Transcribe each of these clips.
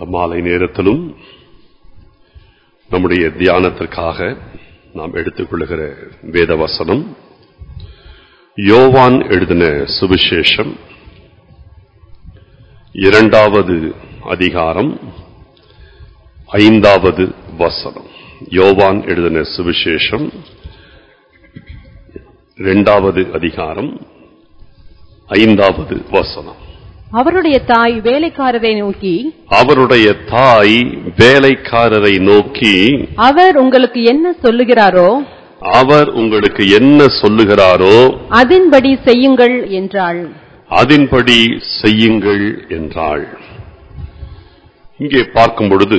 இந்த மாலை நேரத்திலும் நம்முடைய தியானத்திற்காக நாம் எடுத்துக்கொள்ளுகிற வேத வசனம் யோவான் எழுதின சுவிசேஷம் இரண்டாவது அதிகாரம் ஐந்தாவது வசனம் யோவான் எழுதின சுவிசேஷம் இரண்டாவது அதிகாரம் ஐந்தாவது வசனம் அவருடைய தாய் வேலைக்காரரை நோக்கி அவருடைய தாய் வேலைக்காரரை நோக்கி அவர் உங்களுக்கு என்ன சொல்லுகிறாரோ அவர் உங்களுக்கு என்ன சொல்லுகிறாரோ அதின்படி செய்யுங்கள் என்றாள் அதின்படி செய்யுங்கள் என்றாள் இங்கே பார்க்கும் பொழுது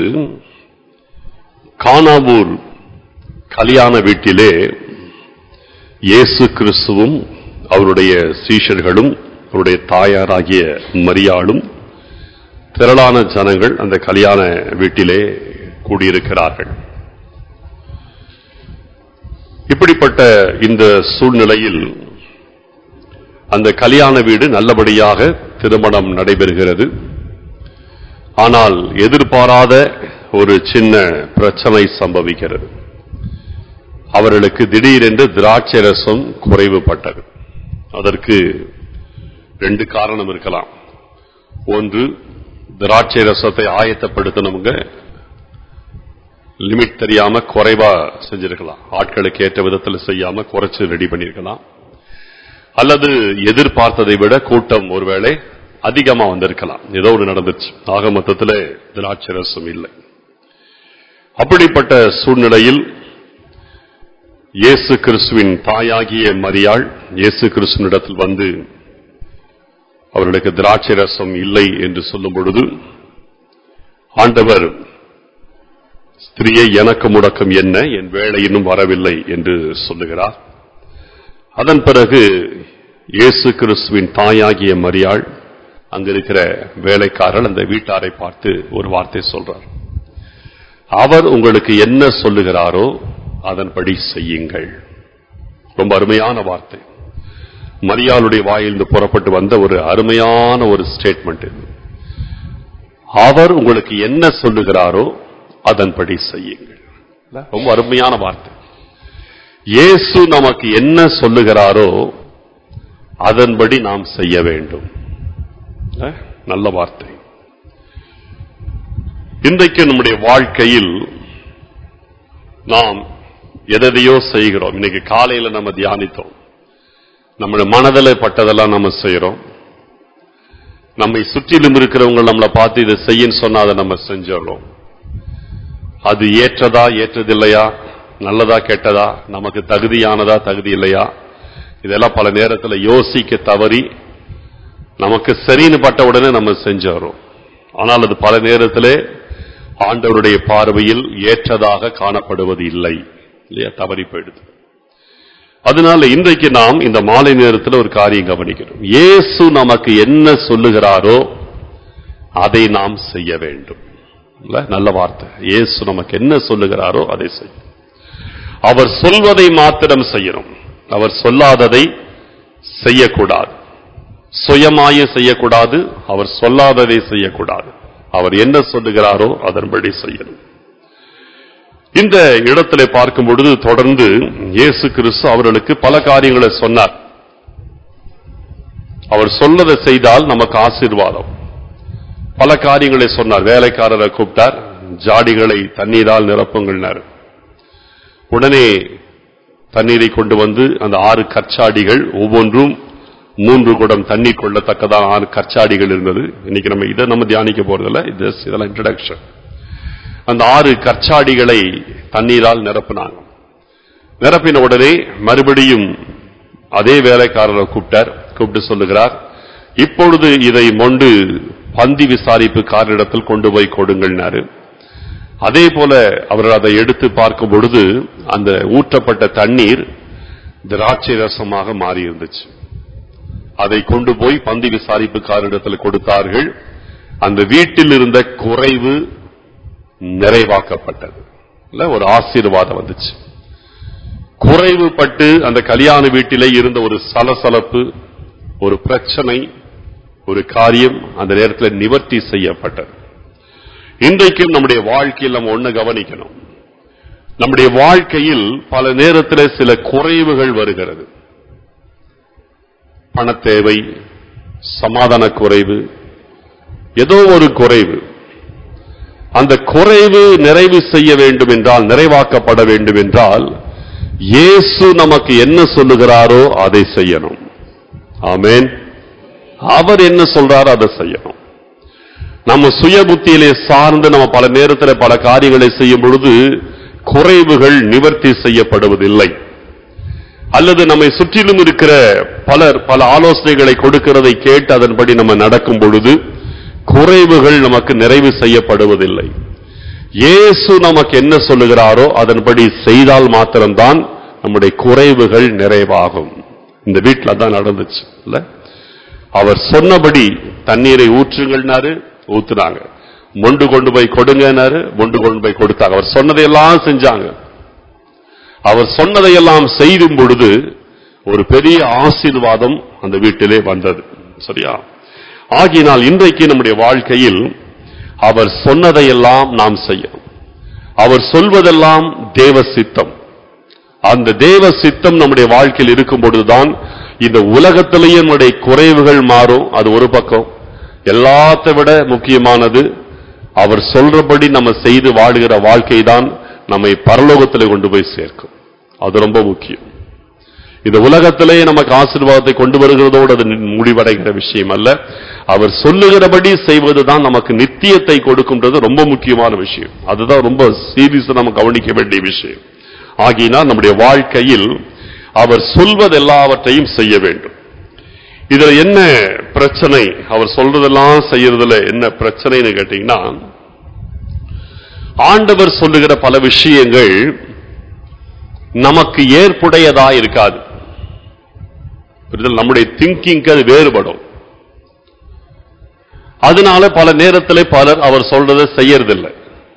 கானாவூர் கல்யாண வீட்டிலே இயேசு கிறிஸ்துவும் அவருடைய சீஷர்களும் அவருடைய தாயாராகிய மரியாளும் திரளான ஜனங்கள் அந்த கல்யாண வீட்டிலே கூடியிருக்கிறார்கள் இப்படிப்பட்ட இந்த சூழ்நிலையில் அந்த கல்யாண வீடு நல்லபடியாக திருமணம் நடைபெறுகிறது ஆனால் எதிர்பாராத ஒரு சின்ன பிரச்சனை சம்பவிக்கிறது அவர்களுக்கு திடீரென்று திராட்சை ரசம் குறைவுபட்டது அதற்கு ரெண்டு காரணம் இருக்கலாம் ஒன்று திராட்சை ரசத்தை ஆயத்தப்படுத்தினவங்க லிமிட் தெரியாம குறைவா செஞ்சிருக்கலாம் ஆட்களுக்கு ஏற்ற விதத்தில் செய்யாம குறைச்சு ரெடி பண்ணிருக்கலாம் அல்லது எதிர்பார்த்ததை விட கூட்டம் ஒருவேளை அதிகமா வந்திருக்கலாம் ஏதோ ஒரு நடந்துச்சு ஆக மொத்தத்தில் திராட்சை ரசம் இல்லை அப்படிப்பட்ட சூழ்நிலையில் இயேசு கிறிஸ்துவின் தாயாகிய மரியாள் இயேசு கிறிஸ்துவனிடத்தில் வந்து அவர்களுக்கு திராட்சை ரசம் இல்லை என்று சொல்லும் பொழுது ஆண்டவர் ஸ்திரியை எனக்கு முடக்கம் என்ன என் வேலை இன்னும் வரவில்லை என்று சொல்லுகிறார் அதன் பிறகு இயேசு கிறிஸ்துவின் தாயாகிய மரியாள் அங்க இருக்கிற வேலைக்காரர் அந்த வீட்டாரை பார்த்து ஒரு வார்த்தை சொல்றார் அவர் உங்களுக்கு என்ன சொல்லுகிறாரோ அதன்படி செய்யுங்கள் ரொம்ப அருமையான வார்த்தை மரியாளுடைய வாயிலிருந்து புறப்பட்டு வந்த ஒரு அருமையான ஒரு ஸ்டேட்மெண்ட் இது அவர் உங்களுக்கு என்ன சொல்லுகிறாரோ அதன்படி செய்யுங்கள் இல்ல? ரொம்ப அருமையான வார்த்தை இயேசு நமக்கு என்ன சொல்லுகிறாரோ அதன்படி நாம் செய்ய வேண்டும் இல்ல? நல்ல வார்த்தை இன்றைக்கு நம்முடைய வாழ்க்கையில் நாம் எதையோ செய்கிறோம் இன்னைக்கு காலையில நம்ம தியானித்தோம் நம்முடைய மனதில் பட்டதெல்லாம் நம்ம செய்யறோம் நம்மை சுற்றிலும் இருக்கிறவங்க நம்மளை பார்த்து இதை செய்யன்னு சொன்னா அதை நம்ம செஞ்சிடறோம் அது ஏற்றதா ஏற்றதில்லையா நல்லதா கெட்டதா நமக்கு தகுதியானதா தகுதி இல்லையா இதெல்லாம் பல நேரத்தில் யோசிக்க தவறி நமக்கு சரின்னு பட்ட உடனே நம்ம செஞ்சிடறோம் ஆனால் அது பல நேரத்திலே ஆண்டவருடைய பார்வையில் ஏற்றதாக காணப்படுவது இல்லை இல்லையா தவறி போயிடுது அதனால இன்றைக்கு நாம் இந்த மாலை நேரத்தில் ஒரு காரியம் கவனிக்கிறோம் இயேசு நமக்கு என்ன சொல்லுகிறாரோ அதை நாம் செய்ய வேண்டும் இல்ல? நல்ல வார்த்தை இயேசு நமக்கு என்ன சொல்லுகிறாரோ அதை செய்யும் அவர் சொல்வதை மாத்திரம் செய்யணும் அவர் சொல்லாததை செய்யக்கூடாது சுயமாய செய்யக்கூடாது அவர் சொல்லாததை செய்யக்கூடாது அவர் என்ன சொல்லுகிறாரோ அதன்படி செய்யணும் இந்த இடத்திலே பார்க்கும் பொழுது தொடர்ந்து இயேசு கிறிஸ்து அவர்களுக்கு பல காரியங்களை சொன்னார் அவர் சொன்னதை செய்தால் நமக்கு ஆசீர்வாதம் பல காரியங்களை சொன்னார் வேலைக்காரரை கூப்பிட்டார் ஜாடிகளை தண்ணீரால் நிரப்புங்கள்னார் உடனே தண்ணீரை கொண்டு வந்து அந்த ஆறு கற்சாடிகள் ஒவ்வொன்றும் மூன்று குடம் தண்ணீர் கொள்ளத்தக்கதான் ஆறு கற்சாடிகள் இருந்தது இன்னைக்கு நம்ம இதை நம்ம தியானிக்க போறதில்ல இது இதெல்லாம் இன்ட்ரடக்ஷன் அந்த ஆறு கற்சாடிகளை தண்ணீரால் நிரப்பினாங்க நிரப்பின உடனே மறுபடியும் அதே வேலைக்காரரை கூப்பிட்டார் கூப்பிட்டு சொல்லுகிறார் இப்பொழுது இதை மொண்டு பந்தி விசாரிப்புக்காரரிடத்தில் கொண்டு போய் கொடுங்கள்னாரு அதே போல அவர் அதை எடுத்து பார்க்கும் பொழுது அந்த ஊற்றப்பட்ட தண்ணீர் திராட்சை ரசமாக மாறி இருந்துச்சு அதை கொண்டு போய் பந்தி விசாரிப்புக்காரரிடத்தில் கொடுத்தார்கள் அந்த வீட்டில் இருந்த குறைவு நிறைவாக்கப்பட்டது இல்ல ஒரு ஆசீர்வாதம் வந்துச்சு குறைவுபட்டு அந்த கல்யாண வீட்டிலே இருந்த ஒரு சலசலப்பு ஒரு பிரச்சனை ஒரு காரியம் அந்த நேரத்தில் நிவர்த்தி செய்யப்பட்டது இன்றைக்கும் நம்முடைய வாழ்க்கையில் நம்ம ஒண்ணு கவனிக்கணும் நம்முடைய வாழ்க்கையில் பல நேரத்தில் சில குறைவுகள் வருகிறது பணத்தேவை சமாதான குறைவு ஏதோ ஒரு குறைவு அந்த குறைவு நிறைவு செய்ய வேண்டும் என்றால் நிறைவாக்கப்பட வேண்டும் என்றால் இயேசு நமக்கு என்ன சொல்லுகிறாரோ அதை செய்யணும் ஆமென் அவர் என்ன சொல்றாரோ அதை செய்யணும் நம்ம சுய புத்தியிலே சார்ந்து நம்ம பல நேரத்தில் பல காரியங்களை செய்யும் பொழுது குறைவுகள் நிவர்த்தி செய்யப்படுவதில்லை அல்லது நம்மை சுற்றிலும் இருக்கிற பலர் பல ஆலோசனைகளை கொடுக்கிறதை கேட்டு அதன்படி நம்ம நடக்கும் பொழுது குறைவுகள் நமக்கு நிறைவு செய்யப்படுவதில்லை இயேசு நமக்கு என்ன சொல்லுகிறாரோ அதன்படி செய்தால் மாத்திரம்தான் நம்முடைய குறைவுகள் நிறைவாகும் இந்த வீட்டில் தான் நடந்துச்சு இல்ல அவர் சொன்னபடி தண்ணீரை ஊற்றுங்கள்னாரு ஊத்துனாங்க மொண்டு கொண்டு போய் கொடுங்கனாரு மொண்டு கொண்டு போய் கொடுத்தாங்க அவர் சொன்னதையெல்லாம் செஞ்சாங்க அவர் சொன்னதையெல்லாம் செய்யும் பொழுது ஒரு பெரிய ஆசீர்வாதம் அந்த வீட்டிலே வந்தது சரியா ஆகினால் இன்றைக்கு நம்முடைய வாழ்க்கையில் அவர் சொன்னதையெல்லாம் நாம் செய்யணும் அவர் சொல்வதெல்லாம் தேவ சித்தம் அந்த தேவ சித்தம் நம்முடைய வாழ்க்கையில் இருக்கும் பொழுதுதான் இந்த உலகத்திலேயே நம்முடைய குறைவுகள் மாறும் அது ஒரு பக்கம் எல்லாத்தை விட முக்கியமானது அவர் சொல்றபடி நம்ம செய்து வாழுகிற வாழ்க்கை தான் நம்மை பரலோகத்தில் கொண்டு போய் சேர்க்கும் அது ரொம்ப முக்கியம் இந்த உலகத்திலேயே நமக்கு ஆசீர்வாதத்தை கொண்டு வருகிறதோடு அது முடிவடைகிற விஷயம் அல்ல அவர் சொல்லுகிறபடி செய்வதுதான் நமக்கு நித்தியத்தை கொடுக்கின்றது ரொம்ப முக்கியமான விஷயம் அதுதான் ரொம்ப சீரியஸ் நம்ம கவனிக்க வேண்டிய விஷயம் ஆகினால் நம்முடைய வாழ்க்கையில் அவர் சொல்வது எல்லாவற்றையும் செய்ய வேண்டும் இதுல என்ன பிரச்சனை அவர் சொல்றதெல்லாம் செய்யறதுல என்ன பிரச்சனைன்னு கேட்டீங்கன்னா ஆண்டவர் சொல்லுகிற பல விஷயங்கள் நமக்கு ஏற்புடையதா இருக்காது புரியுதல்? நம்முடைய திங்கிங்க்கு அது வேறுபடும் அதனால பல நேரத்தில் பலர் அவர் சொல்றதை செய்யறதில்லை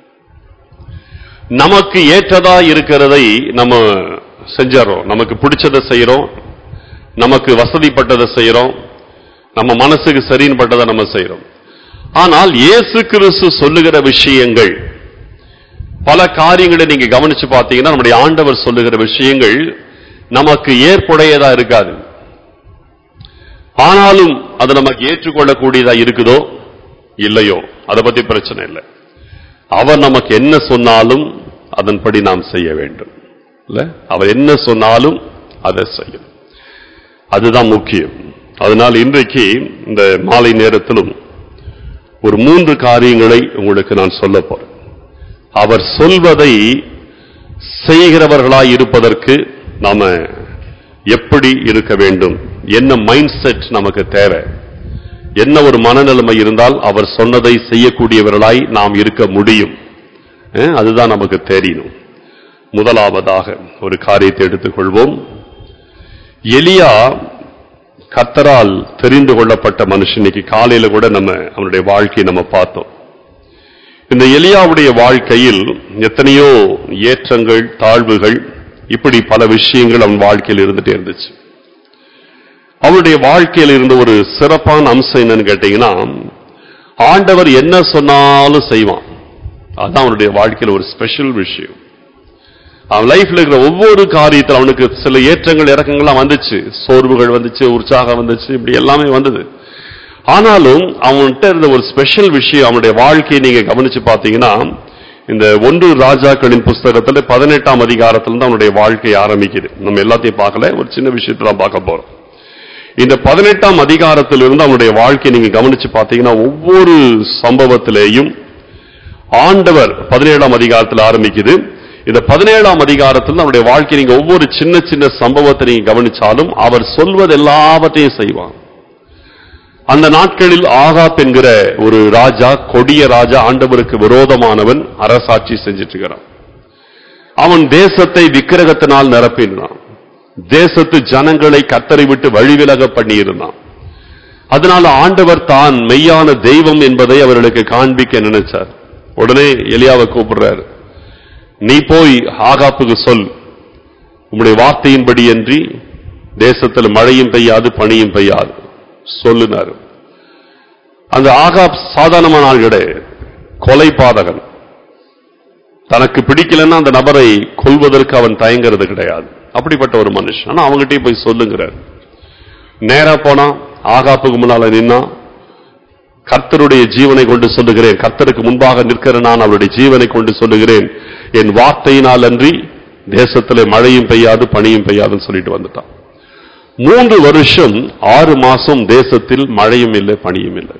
நமக்கு ஏற்றதா இருக்கிறதை நம்ம செஞ்சிடறோம் நமக்கு பிடிச்சதை செய்யறோம் நமக்கு வசதிப்பட்டதை செய்யறோம் நம்ம மனசுக்கு சரின்னு பட்டதை நம்ம செய்யறோம் ஆனால் இயேசு கிறிஸ்து சொல்லுகிற விஷயங்கள் பல காரியங்களை நீங்க கவனிச்சு பார்த்தீங்கன்னா நம்முடைய ஆண்டவர் சொல்லுகிற விஷயங்கள் நமக்கு ஏற்புடையதா இருக்காது ஆனாலும் அது நமக்கு ஏற்றுக்கொள்ளக்கூடியதா இருக்குதோ இல்லையோ அதை பத்தி பிரச்சனை இல்லை அவர் நமக்கு என்ன சொன்னாலும் அதன்படி நாம் செய்ய வேண்டும் இல்ல அவர் என்ன சொன்னாலும் அதை செய்யும் அதுதான் முக்கியம் அதனால் இன்றைக்கு இந்த மாலை நேரத்திலும் ஒரு மூன்று காரியங்களை உங்களுக்கு நான் சொல்ல போறேன் அவர் சொல்வதை செய்கிறவர்களாய் இருப்பதற்கு நாம எப்படி இருக்க வேண்டும் என்ன மைண்ட் செட் நமக்கு தேவை என்ன ஒரு மனநிலைமை இருந்தால் அவர் சொன்னதை செய்யக்கூடியவர்களாய் நாம் இருக்க முடியும் அஹ், அதுதான் நமக்கு தெரியணும் முதலாவதாக ஒரு காரியத்தை எடுத்துக்கொள்வோம் எலியா கத்தரால் தெரிந்து கொள்ளப்பட்ட மனுஷன் இன்னைக்கு காலையில கூட நம்ம அவனுடைய வாழ்க்கையை நம்ம பார்த்தோம் இந்த எலியாவுடைய வாழ்க்கையில் எத்தனையோ ஏற்றங்கள் தாழ்வுகள் இப்படி பல விஷயங்கள் அவன் வாழ்க்கையில் இருந்துட்டே இருந்துச்சு அவனுடைய வாழ்க்கையில் இருந்த ஒரு சிறப்பான அம்சம் என்னன்னு கேட்டீங்கன்னா ஆண்டவர் என்ன சொன்னாலும் செய்வான் அதான் அவனுடைய வாழ்க்கையில் ஒரு ஸ்பெஷல் விஷயம் அவன் லைஃப்ல இருக்கிற ஒவ்வொரு காரியத்தில் அவனுக்கு சில ஏற்றங்கள் இறக்கங்கள்லாம் வந்துச்சு சோர்வுகள் வந்துச்சு உற்சாகம் வந்துச்சு இப்படி எல்லாமே வந்தது ஆனாலும் அவன்கிட்ட இருந்த ஒரு ஸ்பெஷல் விஷயம் அவனுடைய வாழ்க்கையை நீங்க கவனிச்சு பார்த்தீங்கன்னா இந்த ஒன்று ராஜாக்களின் புஸ்தகத்துல பதினெட்டாம் அதிகாரத்துல தான் அவனுடைய வாழ்க்கை ஆரம்பிக்குது நம்ம எல்லாத்தையும் பார்க்கல ஒரு சின்ன விஷயத்தை தான் பார்க்க போறோம் இந்த பதினெட்டாம் அதிகாரத்திலிருந்து அவனுடைய வாழ்க்கையை நீங்க கவனிச்சு பார்த்தீங்கன்னா ஒவ்வொரு சம்பவத்திலேயும் ஆண்டவர் பதினேழாம் அதிகாரத்தில் ஆரம்பிக்குது இந்த பதினேழாம் அதிகாரத்தில் அவருடைய வாழ்க்கை நீங்க ஒவ்வொரு சின்ன சின்ன சம்பவத்தை நீங்க கவனிச்சாலும் அவர் சொல்வது எல்லாவற்றையும் செய்வான் அந்த நாட்களில் ஆகாப் என்கிற ஒரு ராஜா கொடிய ராஜா ஆண்டவருக்கு விரோதமானவன் அரசாட்சி செஞ்சிட்டு இருக்கிறான் அவன் தேசத்தை விக்கிரகத்தினால் நிரப்பினான் தேசத்து ஜனங்களை கத்தரை விட்டு வழிவிலக பண்ணியிருந்தான் அதனால ஆண்டவர் தான் மெய்யான தெய்வம் என்பதை அவர்களுக்கு காண்பிக்க நினைச்சார் உடனே எலியாவை கூப்பிடுறாரு நீ போய் ஆகாப்புக்கு சொல் உம்முடைய வார்த்தையின்படி அன்றி தேசத்தில் மழையும் பெய்யாது பனியும் பெய்யாது சொல்லுனாரு அந்த ஆகாப் சாதாரணமான ஆள் கிடையாது கொலை பாதகன் தனக்கு பிடிக்கலன்னா அந்த நபரை கொல்வதற்கு அவன் தயங்கிறது கிடையாது அப்படிப்பட்ட ஒரு மனுஷன் ஆனா அவங்ககிட்டயே போய் சொல்லுங்கிறார் நேரா போனா ஆகாப்புக்கு முன்னால நின்னா கர்த்தருடைய ஜீவனை கொண்டு சொல்லுகிறேன் கர்த்தருக்கு முன்பாக நிற்கிற நான் அவருடைய ஜீவனை கொண்டு சொல்லுகிறேன் என் வார்த்தையினால் அன்றி தேசத்திலே மழையும் பெய்யாது பனியும் பெய்யாதுன்னு சொல்லிட்டு வந்துட்டான் மூன்று வருஷம் ஆறு மாசம் தேசத்தில் மழையும் இல்லை பனியும் இல்லை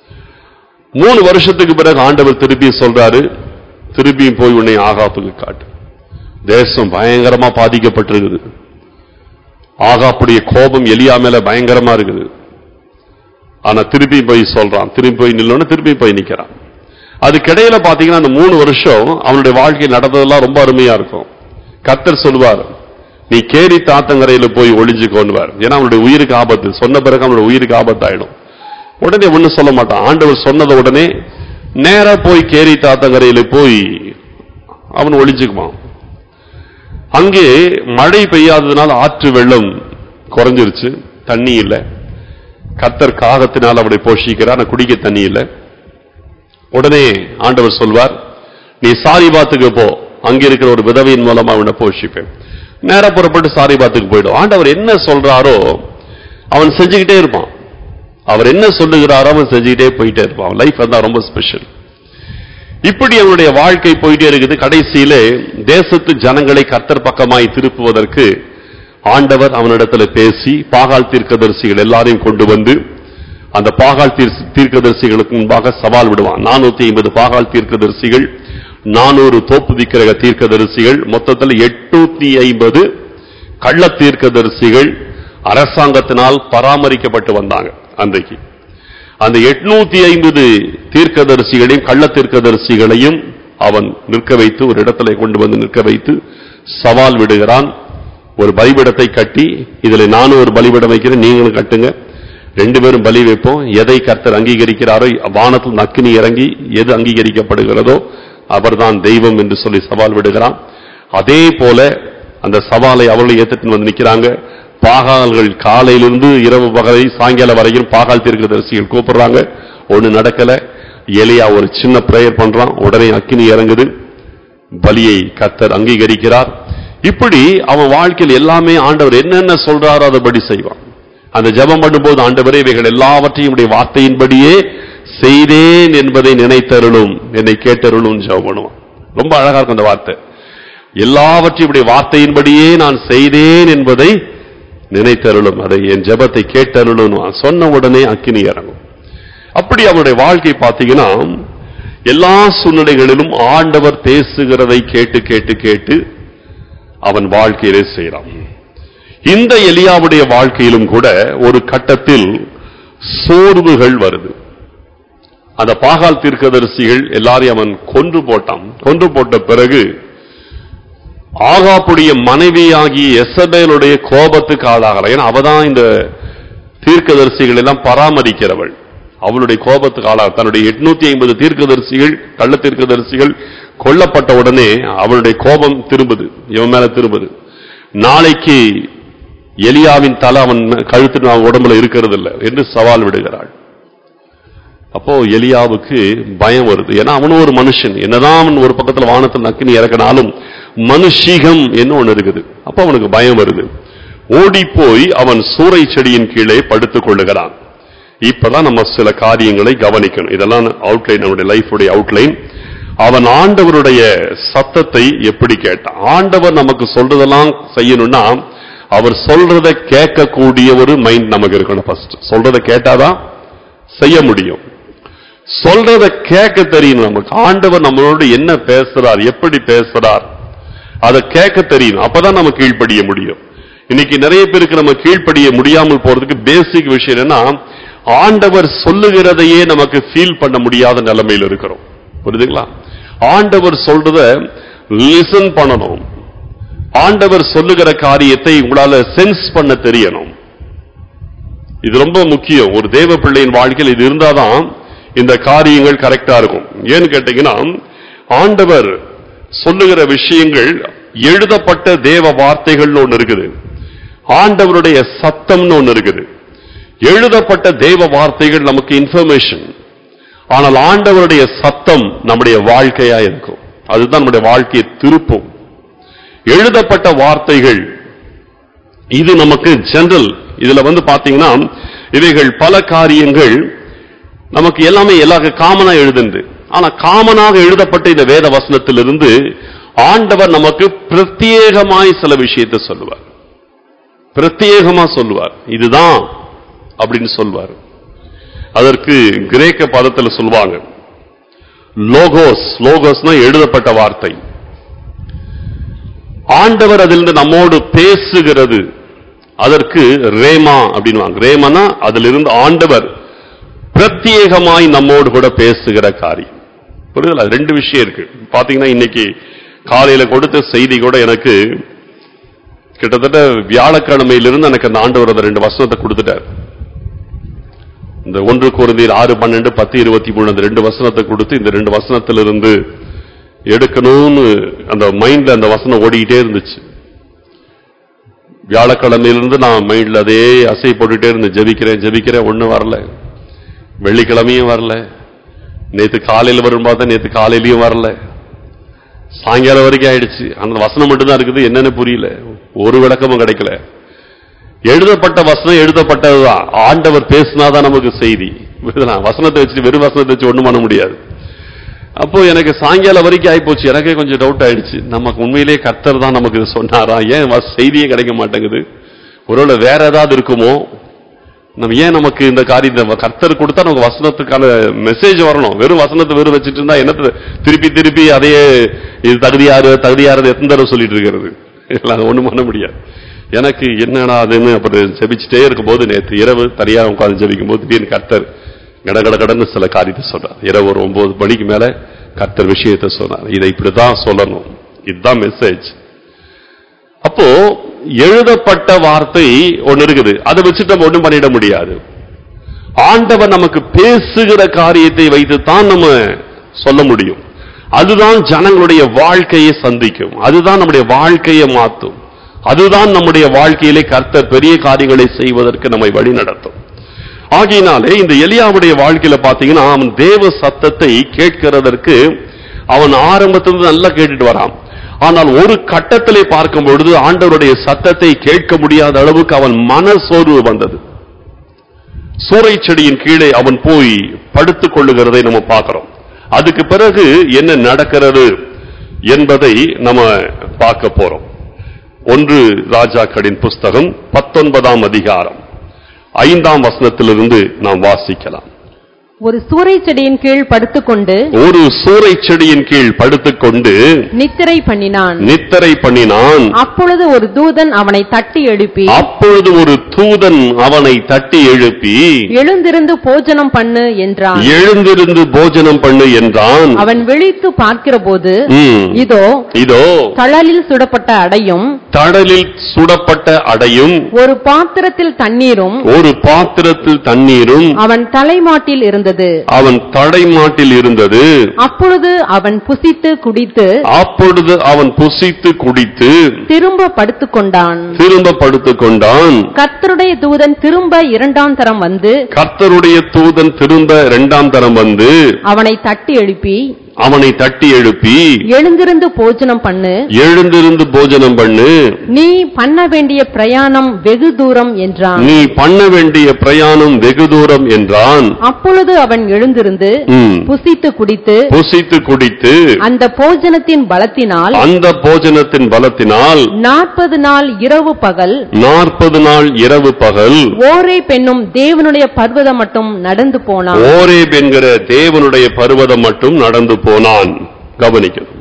மூணு வருஷத்துக்கு பிறகு ஆண்டவர் திருப்பி சொல்றாரு திருப்பியும் போய் உன்னை ஆகாப்புக்கு காட்டு தேசம் பயங்கரமா பாதிக்கப்பட்டிருக்குது ஆகாப்புடைய கோபம் எலியா மேல பயங்கரமா இருக்குது ஆனா திருப்பி போய் சொல்றான் திரும்பி போய் நில்லோன்னு திருப்பி போய் நிக்கிறான் அதுக்கிடையில பாத்தீங்கன்னா அந்த மூணு வருஷம் அவனுடைய வாழ்க்கை நடந்ததெல்லாம் ரொம்ப அருமையா இருக்கும் கர்த்தர் சொல்லுவார் நீ கேரி தாத்தங்கரையில போய் ஒளிஞ்சுக்கோன்னுவார் ஏன்னா அவனுடைய உயிருக்கு ஆபத்து சொன்ன பிறகு அவனுடைய உயிருக்கு ஆபத்து ஆயிடும் உடனே ஒண்ணும் சொல்ல மாட்டான் ஆண்டவர் சொன்னத உடனே நேரா போய் கேரி தாத்தங்கரையில போய் அவன் ஒளிஞ்சுக்குவான் அங்கே மழை பெய்யாததுனால ஆற்று வெள்ளம் குறைஞ்சிருச்சு தண்ணி இல்லை கத்தர் காகத்தினால் அவனை போஷிக்கிறார் ஆனா குடிக்க தண்ணி இல்லை உடனே ஆண்டவர் சொல்வார் நீ சாரிபாத்துக்கு போ அங்க இருக்கிற ஒரு விதவையின் மூலமா அவனை போஷிப்பேன் நேரா புறப்பட்டு சாரிபாத்துக்கு போயிடும் ஆண்டவர் என்ன சொல்றாரோ அவன் செஞ்சுக்கிட்டே இருப்பான் அவர் என்ன சொல்லுகிறாரோ அவன் செஞ்சுக்கிட்டே போயிட்டே இருப்பான் லைஃப் தான் ரொம்ப ஸ்பெஷல் இப்படி அவனுடைய வாழ்க்கை போயிட்டே இருக்குது கடைசியிலே தேசத்து ஜனங்களை கர்த்தர் பக்கமாய் திருப்புவதற்கு ஆண்டவர் அவனிடத்துல பேசி பாகால் தீர்க்கதரிசிகள் எல்லாரையும் கொண்டு வந்து அந்த பாகால் தீர்- தீர்க்கதரிசிகளுக்கு முன்பாக சவால் விடுவான் நானூத்தி ஐம்பது பாகால் தீர்க்கதரிசிகள் நானூறு தோப்பு விக்கிரக தீர்க்கதரிசிகள் மொத்தத்தில் எட்நூத்தி ஐம்பது கள்ள தீர்க்கதரிசிகள் அரசாங்கத்தினால் பராமரிக்கப்பட்டு வந்தாங்க அன்றைக்கு அந்த எட்நூத்தி ஐம்பது தீர்க்கதரிசிகளையும் கள்ள தீர்க்கதரிசிகளையும் அவன் நிற்க வைத்து ஒரு இடத்துல கொண்டு வந்து நிற்க வைத்து சவால் விடுகிறான் ஒரு பலிபீடத்தை கட்டி இதுல நானும் ஒரு பலிபீடம் வைக்கிறேன் நீங்களும் கட்டுங்க ரெண்டு பேரும் பலி வைப்போம் எதை கர்த்தர் அங்கீகரிக்கிறாரோ வானத்தில் நக்கினி இறங்கி எது அங்கீகரிக்கப்படுகிறதோ அவர்தான் தெய்வம் என்று சொல்லி சவால் விடுகிறான் அதே போல அந்த சவாலை அவர்களும் ஏத்துட்டு வந்து நிக்கிறாங்க பாகால்கள் காலையிலிருந்து இரவு பகலை சாயங்காலம் வரைக்கும் பாகால் தீர்க்கதரிசிகள் கூப்பிடுறாங்க ஒண்ணு நடக்கல எலியா ஒரு சின்ன பிரேயர் பண்றான் உடனே அக்கினி இறங்குது பலியை கர்த்தர் அங்கீகரிக்கிறார் இப்படி அவன் வாழ்க்கையில் எல்லாமே ஆண்டவர் என்னென்ன சொல்றாரோ அதுபடி செய்வான் அந்த ஜெபம் பண்ணும்போது ஆண்டவரே இவைகள் எல்லாவற்றையும் உடைய வார்த்தையின்படியே செய்தேன் என்பதை நினைத்தருளும் என்னை கேட்டருளும் ஜெபம் பண்ணுவான் ரொம்ப அழகா இருக்கும் அந்த வார்த்தை எல்லாவற்றையும் உடைய வார்த்தையின்படியே நான் செய்தேன் என்பதை நினைத்தருளும் அதை என் ஜெபத்தை கேட்டருளும் சொன்ன உடனே அக்கினி இறங்கும் அப்படி அவனுடைய வாழ்க்கை பார்த்தீங்கன்னா எல்லா சூழ்நிலைகளிலும் ஆண்டவர் பேசுகிறதை கேட்டு கேட்டு கேட்டு அவன் வாழ்க்கையிலே செய்கிறான் இந்த எலியாவுடைய வாழ்க்கையிலும் கூட ஒரு கட்டத்தில் சோர்வுகள் வருது அந்த பாகால் தீர்க்கதரிசிகள் எல்லாரையும் அவன் கொன்று போட்டான் கொன்று போட்ட பிறகு ஆகாப்புடைய மனைவியாகிய எசபேலுடைய கோபத்துக்கு ஆளாகல ஏன்னா அவதான் இந்த தீர்க்கதரிசிகள் எல்லாம் பராமரிக்கிறவள் அவளுடைய கோபத்துக்கு ஆளாக தன்னுடைய எட்நூத்தி ஐம்பது தீர்க்கதரிசிகள் கள்ள தீர்க்கதரிசிகள் கொல்லப்பட்ட உடனே அவளுடைய கோபம் திரும்புது இவன் மேல திரும்புது நாளைக்கு எலியாவின் தலை அவன் கழுத்து அவன் உடம்புல இருக்கிறது இல்லை என்று சவால் விடுகிறாள் அப்போ எலியாவுக்கு பயம் வருது ஏன்னா அவனும் ஒரு மனுஷன் என்னதான் அவன் ஒரு பக்கத்துல வானத்தில் நக்கினி இறக்கினாலும் மனுஷீகம் என்ன ஒண்ணு இருக்குது அப்போ அவனுக்கு பயம் வருது ஓடி போய் அவன் சூறை செடியின் கீழே படுத்துக் கொள்ளுகிறான் இப்பதான் நம்ம சில காரியங்களை கவனிக்கணும் இதெல்லாம் அவுட்லைன் நம்முடைய லைஃபுடைய அவுட்லைன் அவன் ஆண்டவருடைய சத்தத்தை எப்படி கேட்டான் ஆண்டவர் நமக்கு சொல்றதெல்லாம் செய்யணும்னா அவர் சொல்றத கேட்கக்கூடிய ஒரு மைண்ட் நமக்கு இருக்கணும் ஃபர்ஸ்ட் சொல்றத கேட்டாதான் செய்ய முடியும் சொல்றத கேட்க தெரியணும் நமக்கு ஆண்டவர் நம்மளோட என்ன பேசுறார் எப்படி பேசுறார் அதை கேட்க தெரியணும் அப்பதான் நம்ம கீழ்ப்படிய முடியும் இன்னைக்கு நிறைய பேருக்கு நம்ம கீழ்ப்படிய முடியாமல் போறதுக்கு பேசிக் விஷயம் என்னன்னா ஆண்டவர் சொல்லுகிறதையே நமக்கு ஃபீல் பண்ண முடியாத நிலைமையில் இருக்கிறோம் புரியுதுங்களா ஆண்டவர் சொல்றத லிசன் பண்ணணும் ஆண்டவர் சொல்லுகிற காரியத்தை உங்களால சென்ஸ் பண்ண தெரியணும் இது ரொம்ப முக்கியம் ஒரு தேவ பிள்ளையின் வாழ்க்கையில் இது இருந்தாதான் இந்த காரியங்கள் கரெக்டா இருக்கும் ஏன்னு கேட்டீங்கன்னா ஆண்டவர் சொல்லுகிற விஷயங்கள் எழுதப்பட்ட தேவ வார்த்தைகள்னு ஒண்ணு இருக்குது ஆண்டவருடைய சத்தம்னு ஒண்ணு இருக்குது எழுதப்பட்ட தேவ வார்த்தைகள் நமக்கு இன்ஃபர்மேஷன் ஆனால் ஆண்டவருடைய சத்தம் நம்முடைய வாழ்க்கையா இருக்கும் அதுதான் நம்முடைய வாழ்க்கையை திருப்பும் எழுதப்பட்ட வார்த்தைகள் இது நமக்கு ஜெனரல் இதுல வந்து பாத்தீங்கன்னா இவைகள் பல காரியங்கள் நமக்கு எல்லாமே எல்லா காமனா எழுதுண்டு ஆனா காமனாக எழுதப்பட்ட இந்த வேத வசனத்திலிருந்து ஆண்டவர் நமக்கு பிரத்யேகமாய் சில விஷயத்தை சொல்லுவார் பிரத்யேகமா சொல்லுவார் இதுதான் அப்படின்னு சொல்வார் அதற்கு கிரேக்க பதத்தில் சொல்லுவாங்க லோகோஸ் லோகோஸ்னா எழுதப்பட்ட வார்த்தை ஆண்டவர் அதிலிருந்து நம்மோடு பேசுகிறது அதற்கு ரேமா அப்படின்னு ரேமனா அதிலிருந்து ஆண்டவர் பிரத்யேகமாய் நம்மோடு கூட பேசுகிற காரியம் புரியுதுல அது ரெண்டு விஷயம் இருக்கு பாத்தீங்கன்னா இன்னைக்கு காலையில கொடுத்த செய்தி கூட எனக்கு கிட்டத்தட்ட வியாழக்கிழமையிலிருந்து எனக்கு அந்த ஆண்டவர் அந்த ரெண்டு வசனத்தை கொடுத்துட்டார் இந்த ஒன்று குருந்தியில் ஆறு பன்னெண்டு பத்து இருபத்தி மூணு அந்த ரெண்டு வசனத்தை கொடுத்து இந்த ரெண்டு வசனத்திலிருந்து எடுக்கணும்னு அந்த மைண்ட்ல அந்த வசனம் ஓடிக்கிட்டே இருந்துச்சு வியாழக்கிழமையிலிருந்து நான் மைண்ட்ல அதே அசை போட்டுட்டே இருந்தேன் ஜெபிக்கிறேன் ஜெபிக்கிறேன் ஒண்ணும் வரல வெள்ளிக்கிழமையும் வரல நேத்து காலையில வரும் பார்த்தா நேத்து காலையிலயும் வரல சாயங்காலம் வரைக்கும் ஆயிடுச்சு அந்த வசனம் மட்டும்தான் இருக்குது என்னன்னு புரியல ஒரு விளக்கமும் கிடைக்கல எழுதப்பட்ட வசனம் எழுதப்பட்டதுதான் ஆண்டவர் பேசினாதான் நமக்கு செய்தி புரியுதா? வசனத்தை வச்சுட்டு வெறும் வசனத்தை வச்சு ஒண்ணும் பண்ண முடியாது அப்போ எனக்கு சாயங்காலம் வரைக்கும் ஆயிப்போச்சு எனக்கே கொஞ்சம் டவுட் ஆயிடுச்சு நமக்கு உண்மையிலேயே கர்த்தர் தான் நமக்கு இது சொன்னாரா ஏன் வ- செய்தியே கிடைக்க மாட்டேங்குது ஒருவேளை வேற ஏதாவது இருக்குமோ நம்ம ஏன் நமக்கு இந்த காரியத்தை நம்ம கர்த்தர் கொடுத்தா நமக்கு வசனத்துக்கான மெசேஜ் வரணும் வெறும் வசனத்தை வெறும் வச்சுட்டு இருந்தா என்னத்தை திருப்பி திருப்பி அதையே இது தகுதியாரு தகுதியாரு எத்தனை தடவை சொல்லிட்டு இருக்கிறது எல்லாம் ஒண்ணும் பண்ண முடியாது எனக்கு என்னடா அதுன்னு அப்புறம் ஜெபிச்சுட்டே இருக்கும்போது நேற்று இரவு தனியா உட்கார்ந்து ஜெபிக்கும் போது திடீர்னு கர்த்தர் கட கட கடன்னு சில காரியத்தை சொன்னார் இரவு ஒரு ஒன்பது மணிக்கு மேல கர்த்தர் விஷயத்தை சொன்னார் இதை இப்படிதான் சொல்லணும் இதுதான் மெசேஜ் அப்போ எழுதப்பட்ட வார்த்தை ஒண்ணு இருக்குது அதை வச்சுட்டு நம்ம ஒண்ணும் பண்ணிட முடியாது ஆண்டவர் நமக்கு பேசுகிற காரியத்தை வைத்துத்தான் நம்ம சொல்ல முடியும் அதுதான் ஜனங்களுடைய வாழ்க்கையை சந்திக்கும் அதுதான் நம்முடைய வாழ்க்கையை மாற்றும் அதுதான் நம்முடைய வாழ்க்கையிலே கர்த்தர் பெரிய காரியங்களை செய்வதற்கு நம்மை வழி நடத்தும் ஆகையினாலே இந்த எலியாவுடைய வாழ்க்கையில பாத்தீங்கன்னா அவன் தேவ சத்தத்தை கேட்கிறதற்கு அவன் ஆரம்பத்திலிருந்து நல்லா கேட்டுட்டு வரான் ஆனால் ஒரு கட்டத்திலே பார்க்கும் பொழுது ஆண்டவருடைய சத்தத்தை கேட்க முடியாத அளவுக்கு அவன் மனசோர்வு வந்தது சூறை செடியின் கீழே அவன் போய் படுத்துக் கொள்ளுகிறதை நம்ம பார்க்கிறோம் அதுக்கு பிறகு என்ன நடக்கிறது என்பதை நம்ம பார்க்க போறோம் ஒன்று ராஜாக்களின் புஸ்தகம் பத்தொன்பதாம் அதிகாரம் ஐந்தாம் வசனத்திலிருந்து நாம் வாசிக்கலாம் ஒரு சூறை செடியின் கீழ் படுத்துக்கொண்டு ஒரு சூறை செடியின் கீழ் படுத்துக்கொண்டு நித்திரை பண்ணினான் நித்தரை பண்ணினான் அப்பொழுது ஒரு தூதன் அவனை தட்டி எழுப்பி அப்பொழுது ஒரு தூதன் அவனை தட்டி எழுப்பி எழுந்திருந்து போஜனம் பண்ணு என்றான் எழுந்திருந்து போஜனம் பண்ணு என்றான் அவன் விழித்து பார்க்கிறபோது ம். இதோ இதோ தழலில் சுடப்பட்ட அடையும் தடலில் சுடப்பட்ட அடையும் ஒரு பாத்திரத்தில் தண்ணீரும் ஒரு பாத்திரத்தில் தண்ணீரும் அவன் தலைமாட்டில் இருந்தது அவன் தடைமாட்டில் இருந்தது அப்பொழுது அவன் புசித்து குடித்து அப்பொழுது அவன் புசித்து குடித்து திரும்ப படுத்துக்கொண்டான் திரும்ப படுத்துக் கொண்டான் கர்த்தருடைய தூதன் திரும்ப இரண்டாம் தரம் வந்து கர்த்தருடைய தூதன் திரும்ப இரண்டாம் தரம் வந்து அவனை தட்டி எழுப்பி அவனை தட்டி எழுப்பி எழுந்திருந்து போஜனம் பண்ணு எழுந்திருந்து போஜனம் பண்ணு நீ பண்ண வேண்டிய பிரயாணம் வெகு தூரம் என்றான் நீ பண்ண வேண்டிய பிரயாணம் வெகு தூரம் என்றான் அப்பொழுது அவன் எழுந்திருந்து ம். புசித்து குடித்து புசித்து குடித்து அந்த போஜனத்தின் பலத்தினால் அந்த போஜனத்தின் பலத்தினால் நாற்பது நாள் இரவு பகல் நாற்பது நாள் இரவு பகல் ஓரே பெண்ணும் தேவனுடைய பர்வதம் மட்டும் நடந்து போனான் ஓரேப் என்கிற தேவனுடைய பர்வதம் மட்டும் நடந்து போனான் கவனிக்கணும்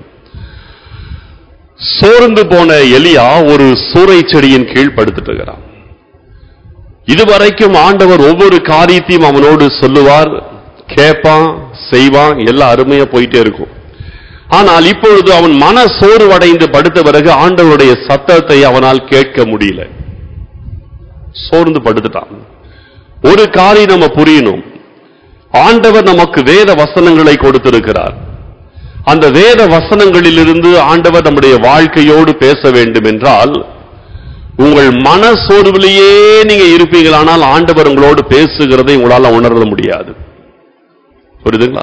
சோர்ந்து போன எலியா ஒரு சூறை செடியின் கீழ் படுத்துட்டு இருக்கிறான் இதுவரைக்கும் ஆண்டவர் ஒவ்வொரு காரியத்தையும் அவனோடு சொல்லுவார் கேட்பான் செய்வான் எல்லாம் அருமையா போயிட்டே இருக்கும் ஆனால் இப்பொழுது அவன் மன சோர்வடைந்து படுத்த பிறகு ஆண்டவருடைய சத்தத்தை அவனால் கேட்க முடியல சோர்ந்து படுத்துட்டான் ஒரு காரியம் நம்ம புரியணும் ஆண்டவர் நமக்கு வேத வசனங்களை கொடுத்திருக்கிறார் அந்த வேத வசனங்களிலிருந்து ஆண்டவர் நம்முடைய வாழ்க்கையோடு பேச வேண்டும் என்றால் உங்கள் மன சோர்விலேயே நீங்க இருப்பீங்களானால் ஆண்டவர் உங்களோடு பேசுகிறதை உங்களால உணர முடியாது புரியுதுங்களா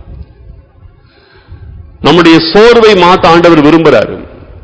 நம்முடைய சோர்வை மாத்த ஆண்டவர் விரும்புறாரு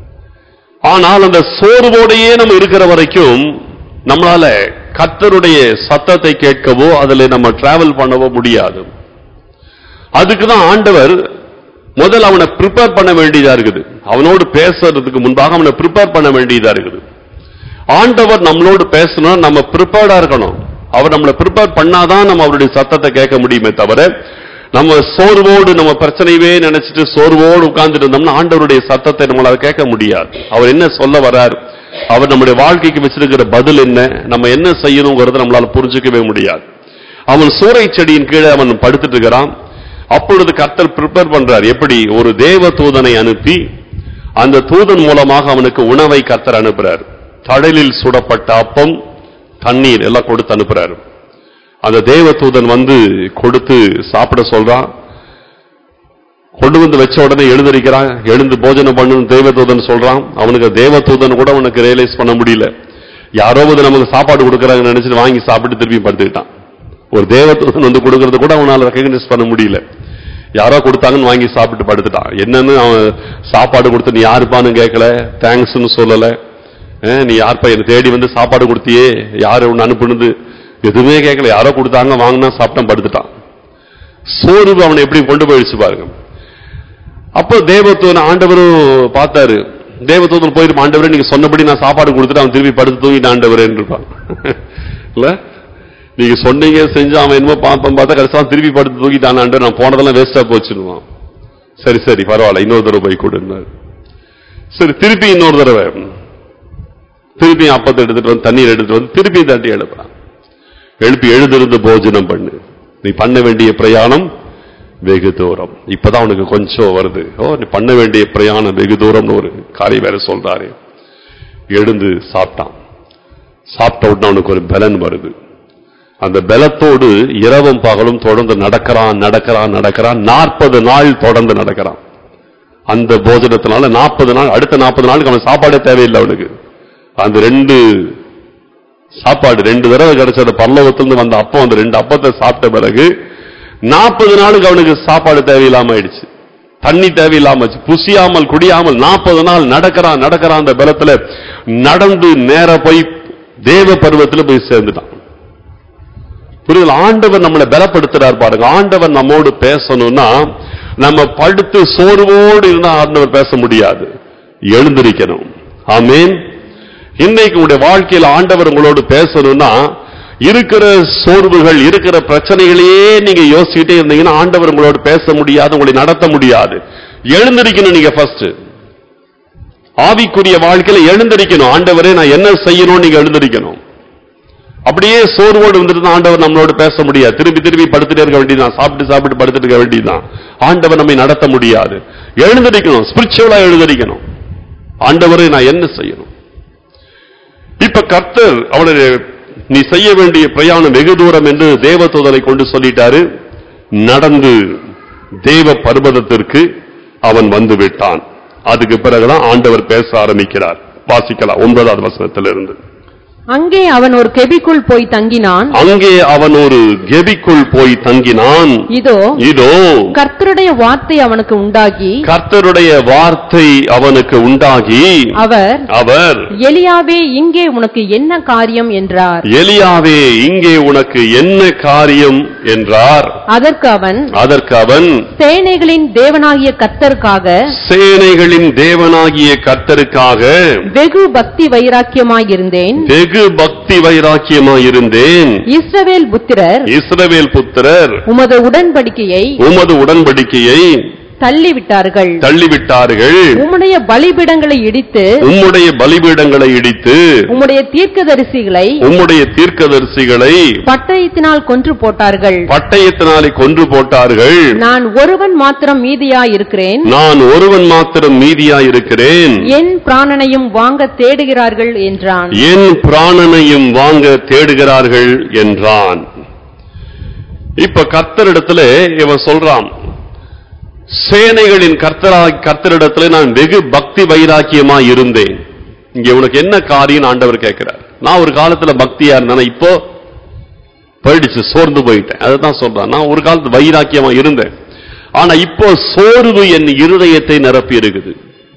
ஆனால் அந்த சோர்வோடையே நம்ம இருக்கிற வரைக்கும் நம்மளால கர்த்தருடைய சத்தத்தை கேட்கவோ அதுல நம்ம டிராவல் பண்ணவோ முடியாது அதுக்கு தான் ஆண்டவர் முதல்ல அவனை ப்ரிப்பேர் பண்ண வேண்டியதா இருக்குது அவனோடு பேசுறதுக்கு முன்பாக அவனை ப்ரிப்பேர் பண்ண வேண்டியதா இருக்குது ஆண்டவர் நம்மளோடு பேசணும் நம்ம ப்ரிப்பேர்டா இருக்கணும் அவர் நம்மளை ப்ரிப்பேர் பண்ணாதான் நம்ம அவருடைய சத்தத்தை கேட்க முடியுமே தவிர நம்ம சோர்வோடு நம்ம பிரச்சனையவே நினைச்சிட்டு சோர்வோடு உட்கார்ந்துட்டு இருந்தோம்னா ஆண்டவருடைய சத்தத்தை நம்மளால கேட்க முடியாது அவர் என்ன சொல்ல வரார் அவர் நம்முடைய வாழ்க்கைக்கு வச்சிருக்கிற பதில் என்ன நம்ம என்ன செய்யணுங்கிறத நம்மளால புரிஞ்சுக்கவே முடியாது அவன் சூறை செடியின் கீழே அவன் படுத்துட்டு இருக்கிறான் அப்பொழுது கர்த்தர் ப்ரிப்பேர் பண்றார் எப்படி ஒரு தேவ தூதனை அனுப்பி அந்த தூதன் மூலமாக அவனுக்கு உணவை கர்த்தர் அனுப்புறார் தடலில் சுடப்பட்ட அப்பம் தண்ணீர் எல்லாம் கொடுத்து அனுப்புறாரு அந்த தேவ தூதன் வந்து கொடுத்து சாப்பிட சொல்றான் கொண்டு வந்து வச்ச உடனே எழுந்திருக்கிறான் எழுந்து போஜனம் பண்ணுன்னு தேவதூதன் சொல்றான் அவனுக்கு தேவதூதன் கூட அவனுக்கு ரியலைஸ் பண்ண முடியல யாரோ வந்து நமக்கு சாப்பாடு கொடுக்குறாங்கன்னு நினைச்சிட்டு வாங்கி சாப்பிட்டு திருப்பி படுத்துக்கிட்டான் ஒரு தேவதூதன் வந்து கொடுக்கறது கூட அவனால ரெக்கக்னைஸ் பண்ண முடியல யாரோ கொடுத்தாங்கன்னு வாங்கி சாப்பிட்டு படுத்துட்டான் என்னன்னு அவன் சாப்பாடு கொடுத்து நீ யாருப்பான்னு கேட்கல தேங்க்ஸ்னு சொல்லல அஹ், நீ யார்ப்பா என்னை தேடி வந்து சாப்பாடு கொடுத்தியே யாரு உன்னை அனுப்புனது எதுவுமே கேட்கல யாரோ கொடுத்தாங்க வாங்கினா சாப்பிட்டான் படுத்துட்டான் சோர்வு அவனை எப்படி கொண்டு போயிடுச்சு பாருங்க அப்போ தேவதூதன் ஆண்டவரும் பார்த்தாரு தேவதூதன் போயிருப்பான் ஆண்டவரே நீங்க சொன்னபடி நான் சாப்பாடு கொடுத்துட்டு அவன் திருப்பி படுத்து தூங்கிட்டு ஆண்டவரேன்னு இருப்பான் இல்ல நீங்க சொன்னீங்க செஞ்சு அவன் என்னமோ பார்ப்போம் பார்த்தா கடைசியா திருப்பி படுத்து தூக்கிட்டான் ஆண்டவர் நான் போனதெல்லாம் வேஸ்டா போச்சுன்னுவான் சரி சரி பரவாயில்ல இன்னொரு தடவை போய் கொடுன்னாரு சரி திருப்பி இன்னொரு தடவை திருப்பி அப்பத்தை எடுத்துட்டு வந்து தண்ணீர் எடுத்துட்டு வந்து திருப்பி தட்டி எழுப்புறான் எழுப்பி எழுந்திருந்து போஜனம் பண்ணு நீ பண்ண வேண்டிய பிரயாணம் வெகு தூரம் இப்பதான் உனக்கு கொஞ்சம் வருது ஓ நீ பண்ண வேண்டிய பிரயாணம் வெகு தூரம்னு ஒரு காரியம் வேற சொல்றாரு எழுந்து சாப்பிட்டான் சாப்பிட்ட உடனே அவனுக்கு ஒரு பலன் வருது அந்த பலத்தோடு இரவும் பகலும் தொடர்ந்து நடக்கிறான் நடக்கிறான் நடக்கிறான் நாற்பது நாள் தொடர்ந்து நடக்கிறான் அந்த போஜனத்தினால நாற்பது நாள் அடுத்த நாற்பது நாளுக்கு அவன் சாப்பாடே தேவையில்லை அவனுக்கு அந்த ரெண்டு சாப்பாடு ரெண்டு தடவை கிடைச்ச அந்த பரலோகத்திலிருந்து வந்த அப்பம் அந்த ரெண்டு அப்பத்தை சாப்பிட்ட பிறகு நாற்பது நாளுக்கு அவனுக்கு சாப்பாடு தேவையில்லாம ஆயிடுச்சு தண்ணி தேவையில்லாம ஆச்சு. புசியாமல் குடியாமல் நாற்பது நாள் நடக்கிறான் நடக்கிறான் அந்த பலத்துல நடந்து நேர போய் தேவ பருவத்துல போய் சேர்ந்துட்டான் புரியுது ஆண்டவர் நம்மளை பலப்படுத்துறார் பாருங்க ஆண்டவர் நம்மோடு பேசணும்னா நம்ம படுத்து சோர்வோடு இருந்தா ஆண்டவர் பேச முடியாது எழுந்திருக்கணும் ஆமீன் இன்னைக்கு உங்களுடைய வாழ்க்கையில் ஆண்டவர் உங்களோடு பேசணும்னா இருக்கிற சோர்வுகள் இருக்கிற பிரச்சனைகளையே நீங்க யோசிச்சுட்டே இருந்தீங்கன்னா ஆண்டவர் உங்களோடு பேச முடியாது உங்களை நடத்த முடியாது எழுந்திருக்கணும் நீங்க ஃபர்ஸ்ட் ஆவிக்குரிய வாழ்க்கையில எழுந்திருக்கணும் ஆண்டவரே நான் என்ன செய்யணும் நீங்க எழுந்திருக்கணும் அப்படியே சோர்வோடு வந்துட்டு தான் ஆண்டவர் நம்மளோட பேச முடியாது திருப்பி திருப்பி படுத்துட்டே இருக்க வேண்டியதுதான் சாப்பிட்டு சாப்பிட்டு படுத்துட்டு இருக்க வேண்டியதுதான் ஆண்டவர் நம்மை நடத்த முடியாது எழுந்திருக்கணும் ஸ்பிரிச்சுவலா எழுந்திருக்கணும் ஆண்டவரே நான் என்ன செய்யணும் இப்ப கர்த்தர் அவனுடைய நீ செய்ய வேண்டிய பிரயாணம் வெகு தூரம் என்று தேவதூதனை கொண்டு சொல்லிட்டாரு நடந்து தேவ பர்வதத்திற்கு அவன் வந்து விட்டான் அதுக்கு பிறகுதான் ஆண்டவர் பேச ஆரம்பிக்கிறார் வாசிக்கலாம் ஒன்பதாவது வசனத்திலிருந்து அங்கே அவன் ஒரு கெபிக்குள் போய் தங்கினான் அங்கே அவன் ஒரு கெபிக்குள் போய் தங்கினான் இதோ இதோ கர்த்தருடைய வார்த்தை அவனுக்கு உண்டாகி கர்த்தருடைய வார்த்தை அவனுக்கு உண்டாகி அவர் அவர் எலியாவே இங்கே உனக்கு என்ன காரியம் என்றார் எலியாவே இங்கே உனக்கு என்ன காரியம் என்றார் அதற்கு அவன் அதற்கு அவன் சேனைகளின் தேவனாகிய கர்த்தருக்காக சேனைகளின் தேவனாகிய கர்த்தருக்காக வெகு பக்தி வைராக்கியமாயிருந்தேன் வெகு பக்தி வைராக்கியமாயிருந்தேன் இஸ்ரவேல் புத்திரர் இஸ்ரவேல் புத்திரர் உமது உடன்படிக்கையை உமது உடன்படிக்கையை தள்ளிவிட்டார்கள் தள்ளிவிட்டார்கள் உம்முடைய பலிபீடங்களை இடித்து உம்முடைய பலிபீடங்களை இடித்து உம்முடைய தீர்க்கதரிசிகளை உம்முடைய தீர்க்கதரிசிகளை பட்டயத்தினால் கொன்று போட்டார்கள் பட்டயத்தினாலே கொன்று போட்டார்கள் நான் ஒருவன் மாத்திரம் மீதியாயிருக்கிறேன் நான் ஒருவன் மாத்திரம் மீதியாயிருக்கிறேன் என் பிராணனையும் வாங்க தேடுகிறார்கள் என்றான் என் பிராணனையும் வாங்க தேடுகிறார்கள் என்றான் இப்ப கர்த்தரிடத்துல இவன் சொல்றான் சேனைகளின் கர்த்தரா கர்த்தரிடத்துல நான் வெகு பக்தி வைராக்கியமா இருந்தேன் இங்க உனக்கு என்ன காரியம் ஆண்டவர் கேட்கிறார் நான் ஒரு காலத்துல பக்தியா இருந்தேன் இப்போ போயிடுச்சு சோர்ந்து போயிட்டேன் அதுதான் சொல்றான் நான் ஒரு காலத்து வைராக்கியமா இருந்தேன் ஆனா இப்போ சோர்வு என் இருதயத்தை நிரப்பி இருக்குது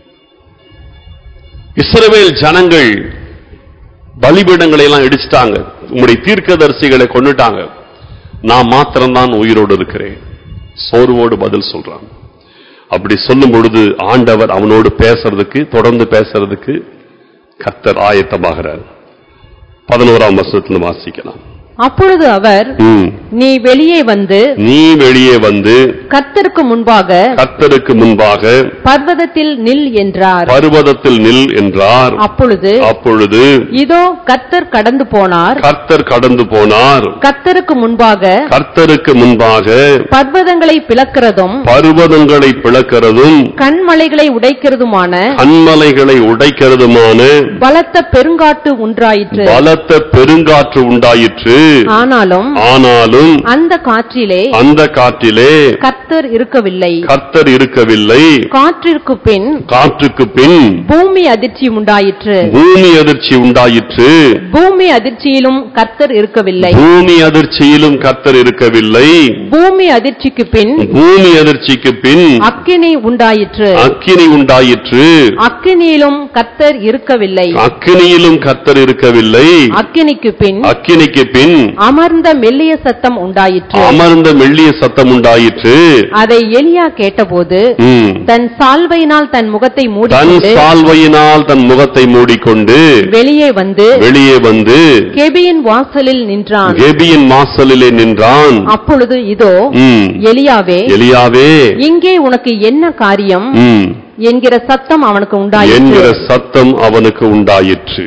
இஸ்ரவேல் ஜனங்கள் பலிபீடங்களை எல்லாம் இடிச்சிட்டாங்க உங்களுடைய தீர்க்கதரிசிகளை கொன்னுட்டாங்க நான் மாத்திரம்தான் உயிரோடு இருக்கிறேன் சோர்வோடு பதில் சொல்றான் அப்படி சொல்லும் பொழுது ஆண்டவர் அவனோடு பேசுறதுக்கு தொடர்ந்து பேசுறதுக்கு கர்த்தர் ஆயத்தமாகிறார் பதினோராம் வருஷத்துல வாசிக்கலாம் அப்பொழுது அவர் ம். நீ வெளியே வந்து நீ வெளியே வந்து கர்த்தருக்கு முன்பாக கர்த்தருக்கு முன்பாக பர்வதத்தில் நில் என்றார் பர்வதத்தில் நில் என்றார் அப்பொழுது அப்பொழுது இதோ கர்த்தர் கடந்து போனார் கர்த்தர் கடந்து போனார் கர்த்தருக்கு முன்பாக கர்த்தருக்கு முன்பாக பர்வதங்களை பிளக்கிறதும் பர்வதங்களை பிளக்கிறதும் கண்மலைகளை உடைக்கிறதுமான கண்மலைகளை உடைக்கிறதுமான பலத்த பெருங்காட்டு உண்டாயிற்று பலத்த பெருங்காற்று உண்டாயிற்று ஆனாலும் ஆனாலும் அந்த காற்றிலே அந்த காற்றிலே கர்த்தர் இருக்கவில்லை கர்த்தர் இருக்கவில்லை காற்றிற்கு பின் காற்றுக்கு பின் பூமி அதிர்ச்சி உண்டாயிற்று பூமி அதிர்ச்சி உண்டாயிற்று பூமி அதிர்ச்சியிலும் கர்த்தர் இருக்கவில்லை பூமி அதிர்ச்சியிலும் கர்த்தர் இருக்கவில்லை பூமி அதிர்ச்சிக்கு பின் பூமி அதிர்ச்சிக்கு பின் அக்கினி உண்டாயிற்று அக்கினி உண்டாயிற்று அக்கினியிலும் கர்த்தர் இருக்கவில்லை அக்கினியிலும் கர்த்தர் இருக்கவில்லை அக்கினிக்கு பின் அக்கினிக்கு பின் அமர்ந்த மெல்லிய சத்தம் உண்டாயிற்று அமர்ந்த மெல்லிய சத்தம் உண்டாயிற்று அதை எலியா கேட்டபோது ம். தன் சால்வையினால் தன் முகத்தை தன் மூடிக்கொண்டு சால்வையினால் தன் முகத்தை மூடிக்கொண்டு வெளியே வந்து வெளியே வந்து கெபியின் வாசலில் நின்றான் கெபியின் வாசலிலே நின்றான் அப்பொழுது இதோ ம். எலியாவே எலியாவே இங்கே உனக்கு என்ன காரியம் ம். என்கிற சத்தம் அவனுக்கு உண்டாயிற்று என்கிற சத்தம் அவனுக்கு உண்டாயிற்று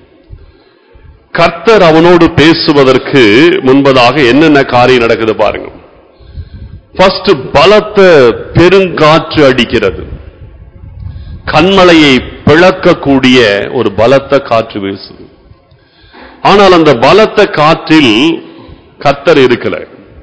கர்த்தர் அவனோடு பேசுவதற்கு முன்பதாக என்னென்ன காரியம் நடக்குது பாருங்க ஃபர்ஸ்ட் பலத்த பெருங்காற்று அடிக்கிறது கண்மலையை பிளக்கக்கூடிய ஒரு பலத்த காற்று வீசுது ஆனால் அந்த பலத்த காற்றில் கர்த்தர் இருக்கல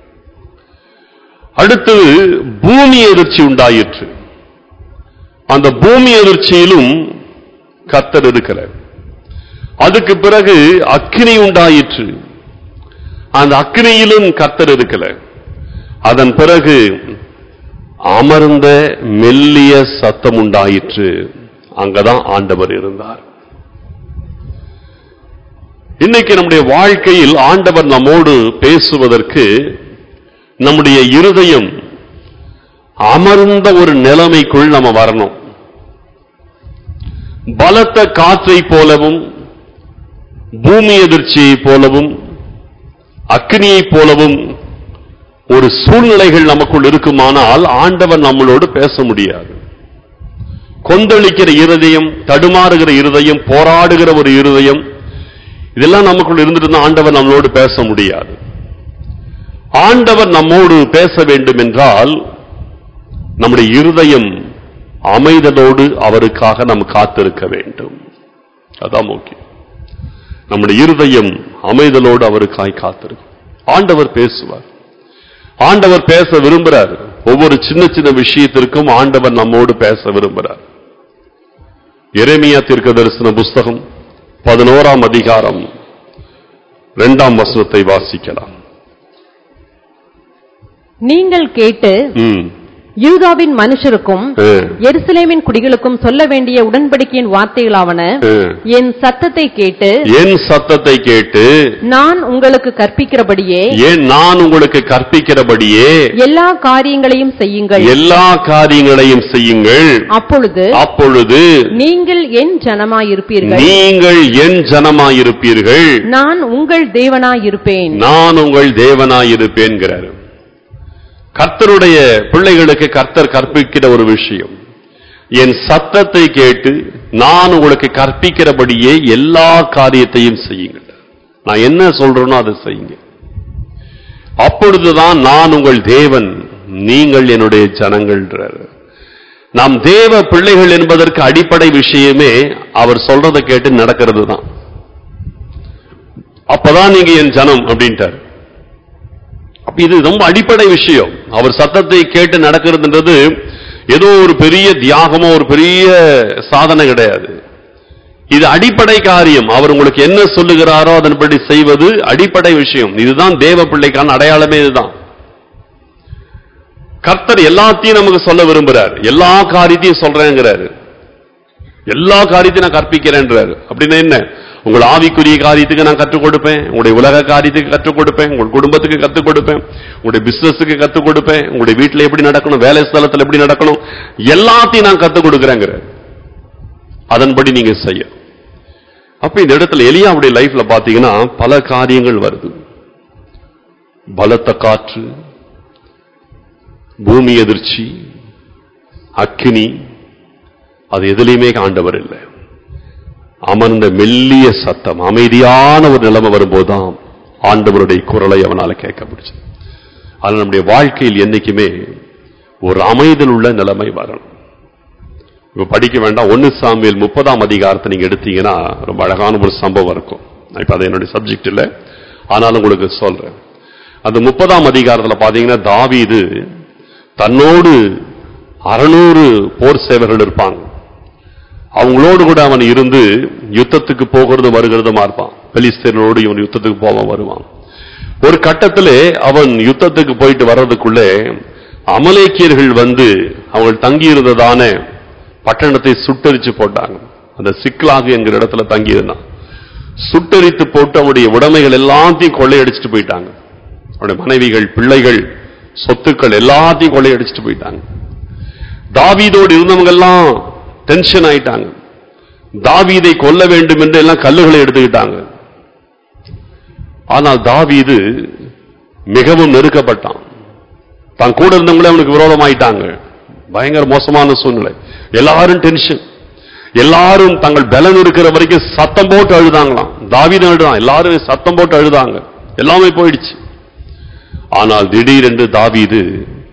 அடுத்தது பூமி எதிர்ச்சி உண்டாயிற்று அந்த பூமி எதிர்ச்சியிலும் கர்த்தர் இருக்கல அதுக்கு பிறகு அக்கினி உண்டாயிற்று அந்த அக்கினியிலும் கர்த்தர் இருக்கல அதன் பிறகு அமர்ந்த மெல்லிய சத்தம் உண்டாயிற்று அங்கதான் ஆண்டவர் இருந்தார் இன்னைக்கு நம்முடைய வாழ்க்கையில் ஆண்டவர் நம்மோடு பேசுவதற்கு நம்முடைய இருதயம் அமர்ந்த ஒரு நிலைமைக்குள் நம்ம வரணும் பலத்த காற்றை போலவும் பூமி எதிர்ச்சியைப் போலவும் அக்னியைப் போலவும் ஒரு சூழ்நிலைகள் நமக்குள் இருக்குமானால் ஆண்டவர் நம்மளோடு பேச முடியாது கொந்தளிக்கிற இருதயம் தடுமாறுகிற இருதயம் போராடுகிற ஒரு இருதயம் இதெல்லாம் நமக்குள் இருந்துட்டு இருந்தா ஆண்டவர் நம்மளோடு பேச முடியாது ஆண்டவர் நம்மோடு பேச வேண்டும் என்றால் நம்முடைய இருதயம் அமைதலோடு அவருக்காக நாம் காத்திருக்க வேண்டும் அதான் முக்கியம் நம்முடைய இருதயம் அமைதலோடு அவருக்காய் காத்திருக்கும் ஆண்டவர் பேசுவார் ஆண்டவர் பேச விரும்புறார் ஒவ்வொரு சின்ன சின்ன விஷயத்திற்கும் ஆண்டவர் நம்மோடு பேச விரும்புறார் எரேமியா தீர்க்க தரிசன புஸ்தகம் பதினோராம் அதிகாரம் இரண்டாம் வசனத்தை வாசிக்கலாம் நீங்கள் கேட்டு ம். யூதாவின் மனுஷருக்கும் ஆ. எருசலேமின் குடிகளுக்கும் சொல்ல வேண்டிய உடன்படிக்கையின் வார்த்தைகளாவன ஆ. என் சத்தத்தை கேட்டு என் சத்தத்தை கேட்டு நான் உங்களுக்கு கற்பிக்கிறபடியே ஏன் நான் உங்களுக்கு கற்பிக்கிறபடியே எல்லா காரியங்களையும் செய்யுங்கள் எல்லா காரியங்களையும் செய்யுங்கள் அப்பொழுது அப்பொழுது நீங்கள் என் ஜனமாயிருப்பீர்கள் நீங்கள் என் ஜனமாயிருப்பீர்கள் நான் உங்கள் தேவனாயிருப்பேன் நான் உங்கள் தேவனாயிருப்பேன்கிறார் கர்த்தருடைய பிள்ளைகளுக்கு கர்த்தர் கற்பிக்கிற ஒரு விஷயம் என் சத்தத்தை கேட்டு நான் உங்களுக்கு கற்பிக்கிறபடியே எல்லா காரியத்தையும் செய்யுங்கள் நான் என்ன சொல்றேனோ அதை செய்யுங்க அப்பொழுதுதான் நான் உங்கள் தேவன் நீங்கள் என்னுடைய ஜனங்கள்ன்றார் நாம் தேவ பிள்ளைகள் என்பதற்கு அடிப்படை விஷயமே அவர் சொல்றதை கேட்டு நடக்கிறது தான் அப்பதான் நீங்க என் ஜனம் அப்படின்ட்டார் அப்ப இது ரொம்ப அடிப்படை விஷயம் அவர் சத்தத்தை கேட்டு நடக்கிறதுன்றது ஏதோ ஒரு பெரிய தியாகமோ ஒரு பெரிய சாதனை கிடையாது இது அடிப்படை காரியம் அவர் உங்களுக்கு என்ன சொல்லுகிறாரோ அதன்படி செய்வது அடிப்படை விஷயம் இதுதான் தேவ பிள்ளைக்கான அடையாளமே இதுதான் கர்த்தர் எல்லாத்தையும் நமக்கு சொல்ல விரும்புறார் எல்லா காரியத்தையும் சொல்றேங்கிறாரு எல்லா காரியத்தையும் நான் கற்பிக்கிறேன்றாரு அப்படின்னா என்ன உங்கள் ஆவிக்குரிய காரியத்துக்கு நான் கற்றுக் கொடுப்பேன் உங்களுடைய உலக காரியத்துக்கு கற்றுக் கொடுப்பேன் உங்கள் குடும்பத்துக்கு கற்றுக் கொடுப்பேன் உங்களுடைய பிசினஸுக்கு கற்றுக் கொடுப்பேன் உங்களுடைய வீட்டில் எப்படி நடக்கணும் வேலை ஸ்தலத்தில் எப்படி நடக்கணும் எல்லாத்தையும் நான் கற்றுக் கொடுக்குறேங்கிற அதன்படி நீங்க செய்ய அப்ப இந்த இடத்துல எலியாவுடைய லைஃப்ல பாத்தீங்கன்னா பல காரியங்கள் வருது பலத்த காற்று பூமி எதிர்ச்சி அக்கினி அது எதுலையுமே ஆண்டவர் இல்லை அமர்ந்த மெல்லிய சத்தம் அமைதியான ஒரு நிலைமை வரும்போதுதான் ஆண்டவருடைய குரலை அவனால கேட்க முடிச்சது அது நம்முடைய வாழ்க்கையில் என்னைக்குமே ஒரு அமைதல் உள்ள நிலைமை வரணும் இப்ப படிக்க வேண்டாம் ஒன்னு சாமியல் முப்பதாம் அதிகாரத்தை நீங்க எடுத்தீங்கன்னா ரொம்ப அழகான ஒரு சம்பவம் இருக்கும் நான் இப்ப அது என்னுடைய சப்ஜெக்ட் இல்லை ஆனாலும் உங்களுக்கு சொல்றேன் அந்த முப்பதாம் அதிகாரத்துல பாத்தீங்கன்னா தாவீது தன்னோடு அறுநூறு போர் சேவர்கள் இருப்பாங்க அவங்களோடு கூட அவன் இருந்து யுத்தத்துக்கு போகிறதும் வருகிறதுமா இருப்பான் பெலிஸ்தீனோடு இவன் யுத்தத்துக்கு போவான் வருவான் ஒரு கட்டத்திலே அவன் யுத்தத்துக்கு போயிட்டு வர்றதுக்குள்ளே அமலேக்கியர்கள் வந்து அவர்கள் தங்கியிருந்ததான பட்டணத்தை சுட்டரிச்சு போட்டாங்க அந்த சிக்லாகு என்கிற இடத்துல தங்கியிருந்தான் சுட்டரித்து போட்டு அவனுடைய உடைமைகள் எல்லாத்தையும் கொள்ளையடிச்சிட்டு போயிட்டாங்க அவனுடைய மனைவிகள் பிள்ளைகள் சொத்துக்கள் எல்லாத்தையும் கொள்ளையடிச்சிட்டு போயிட்டாங்க தாவீதோடு இருந்தவங்க எல்லாம் டென்ஷன் ஆயிட்டாங்க தாவீதை கொல்ல வேண்டும் என்று எல்லாம் கல்லுகளை எடுத்துக்கிட்டாங்க ஆனால் தாவீது மிகவும் நெருக்கப்பட்டான் தான் கூட இருந்தவங்களே அவனுக்கு விரோதமாயிட்டாங்க பயங்கர மோசமான சூழ்நிலை எல்லாரும் டென்ஷன் எல்லாரும் தங்கள் பலன் இருக்கிற வரைக்கும் சத்தம் போட்டு அழுதாங்களாம் தாவீது அழுதான் எல்லாரும் சத்தம் போட்டு அழுதாங்க எல்லாமே போயிடுச்சு ஆனால் திடீரென்று தாவீது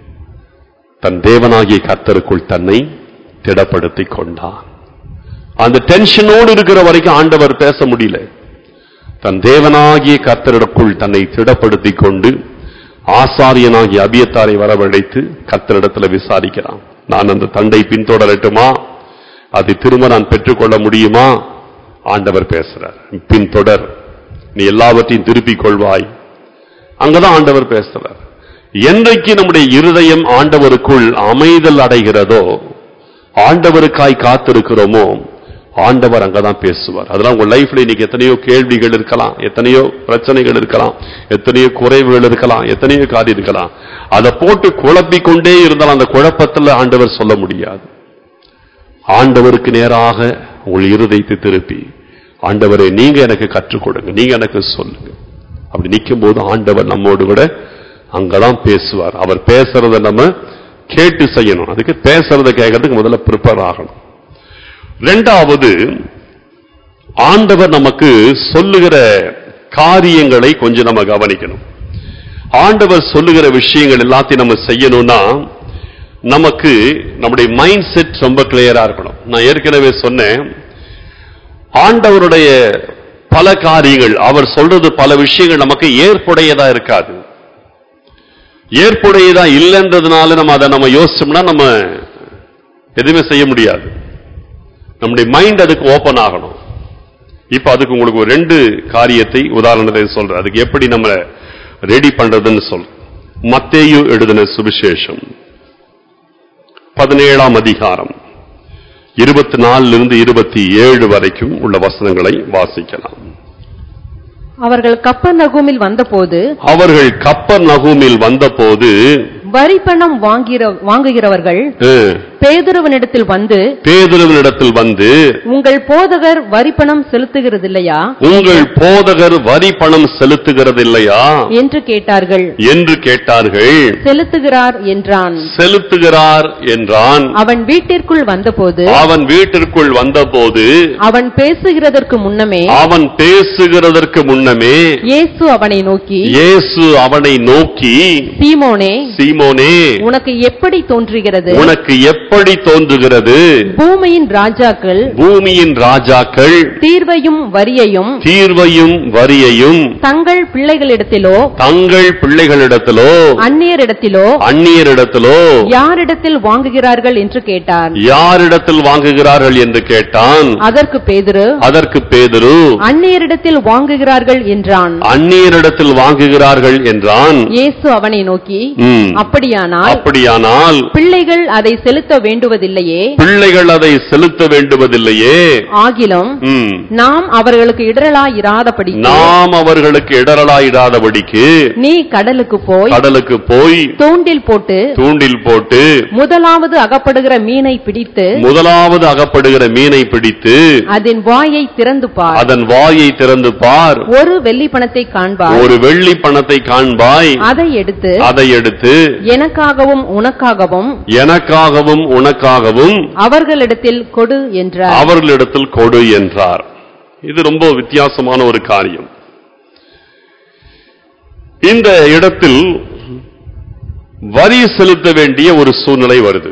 தன் தேவனாகிய கர்த்தருக்குள் தன்னை திடப்படுத்திக் கொண்டான் அந்த டென்ஷனோடு இருக்கிற வரைக்கும் ஆண்டவர் பேச முடியல தன் தேவனாகிய கர்த்தரிடக்குள் தன்னை திடப்படுத்திக் கொண்டு ஆசாரியனாகிய அபியத்தாரை வரவழைத்து கர்த்தரிடத்துல விசாரிக்கிறான் நான் அந்த தண்டை பின்தொடரட்டுமா அதை திரும்ப நான் பெற்றுக்கொள்ள முடியுமா ஆண்டவர் பேசுறார் பின்தொடர் நீ எல்லாவற்றையும் திருப்பிக் கொள்வாய் அங்கதான் ஆண்டவர் பேசுறார் என்றைக்கு நம்முடைய இருதயம் ஆண்டவருக்குள் அமைதல் அடைகிறதோ ஆண்டவருக்காய் காத்திருக்கிறோமோ ஆண்டவர் அங்கதான் பேசுவார் அதெல்லாம் உங்க லைஃப்ல இன்னைக்கு எத்தனையோ கேள்விகள் இருக்கலாம் எத்தனையோ பிரச்சனைகள் இருக்கலாம் எத்தனையோ குறைவுகள் இருக்கலாம் எத்தனையோ காரியம் இருக்கலாம் அதை போட்டு குழப்பிக் கொண்டே இருந்தால் அந்த குழப்பத்துல ஆண்டவர் சொல்ல முடியாது ஆண்டவருக்கு நேராக உங்கள் இருதயத்தை திருப்பி ஆண்டவரே நீங்க எனக்கு கற்றுக் கொடுங்க நீங்க எனக்கு சொல்லுங்க அப்படி நிற்கும் போது ஆண்டவர் நம்மோடு கூட அங்கதான் பேசுவார் அவர் பேசுறத நம்ம கேட்டு செய்யணும் அதுக்கு பேசுறத கேட்கறதுக்கு முதல்ல ப்ரிப்பேர் ஆகணும் ரெண்டாவது ஆண்டவர் நமக்கு சொல்லுகிற காரியங்களை கொஞ்சம் நம்ம கவனிக்கணும் ஆண்டவர் சொல்லுகிற விஷயங்கள் எல்லாத்தையும் நம்ம செய்யணும்னா நமக்கு நம்முடைய மைண்ட் செட் ரொம்ப கிளியரா இருக்கணும் நான் ஏற்கனவே சொன்னேன் ஆண்டவருடைய பல காரியங்கள் அவர் சொல்றது பல விஷயங்கள் நமக்கு ஏற்புடையதா இருக்காது ஏற்புடையதா இல்லைன்றதுனால நம்ம அதை நம்ம யோசிச்சோம்னா நம்ம எதுவுமே செய்ய முடியாது நம்முடைய மைண்ட் அதுக்கு ஓபன் ஆகணும் இப்ப அதுக்கு உங்களுக்கு ஒரு ரெண்டு காரியத்தை உதாரணத்தை சொல்றேன் அதுக்கு எப்படி நம்ம ரெடி பண்றதுன்னு சொல் மத்தேயு எழுதின சுவிசேஷம் பதினேழாம் அதிகாரம் இருபத்தி நாலுல இருந்து இருபத்தி ஏழு வரைக்கும் உள்ள வசனங்களை வாசிக்கலாம் அவர்கள் கப்பர் நகூமில் வந்தபோது அவர்கள் கப்பர் நகூமில் வந்தபோது வரி பணம் வாங்கிற வாங்குகிறவர்கள் அஹ், பேதுருவனிடத்தில் வந்து பேதுருவினிடத்தில் வந்து உங்கள் போதகர் வரி பணம் செலுத்துகிறதில்லையா உங்கள் போதகர் வரி பணம் செலுத்துகிறதில்லையா என்று கேட்டார்கள் என்று கேட்டார்கள் செலுத்துகிறார் என்றான் செலுத்துகிறார் என்றான் அவன் வீட்டிற்குள் வந்தபோது அவன் வீட்டிற்குள் வந்தபோது அவன் பேசுகிறதற்கு முன்னமே அவன் பேசுகிறதற்கு முன்னமே இயேசு அவனை நோக்கி இயேசு அவனை நோக்கி சீமோனே சீமோனே உனக்கு எப்படி தோன்றுகிறது உனக்கு எப்படி தோன்றுகிறது பூமியின் ராஜாக்கள் பூமியின் ராஜாக்கள் தீர்வையும் வரியையும் தீர்வையும் வரியையும் தங்கள் பிள்ளைகளிடத்திலோ தங்கள் பிள்ளைகளிடத்திலோ அந்நியரிடத்திலோ அந்நியரிடத்திலோ யாரிடத்தில் வாங்குகிறார்கள் என்று கேட்டார் யாரிடத்தில் வாங்குகிறார்கள் என்று கேட்டான் அதற்கு பேதுரு அதற்கு பேதுரு அந்நியரிடத்தில் வாங்குகிறார்கள் என்றான் அந்நியரிடத்தில் வாங்குகிறார்கள் என்றான் இயேசு அவனை நோக்கி ம். அப்படியானால் அப்படியானால் பிள்ளைகள் அதை செலுத்த வேண்டுவதில்லையே பிள்ளைகள் அதை செலுத்த வேண்டுவதில்லையே ஆகிலும் ம். நாம் அவர்களுக்கு இடரலாய் இராதபடி நாம் அவர்களுக்கு இடரலாயிடாதபடிக்கு நீ கடலுக்கு போய் கடலுக்கு போய் தூண்டில் போட்டு தூண்டில் போட்டு முதலாவது அகப்படுகிற மீனை பிடித்து முதலாவது அகப்படுகிற மீனை பிடித்து அதன் வாயை திறந்து பார் அதன் வாயை திறந்து பார் ஒரு வெள்ளி பணத்தை காண்பார் ஒரு வெள்ளி பணத்தை காண்பாய் அதை எடுத்து அதை எடுத்து எனக்காகவும் உனக்காகவும் எனக்காகவும் உனக்காகவும் அவர்களிடத்தில் கொடு என்றார் அவர்களிடத்தில் கொடு என்றார் இது ரொம்ப வித்தியாசமான ஒரு காரியம் இந்த இடத்தில் வரி செலுத்த வேண்டிய ஒரு சூழ்நிலை வருது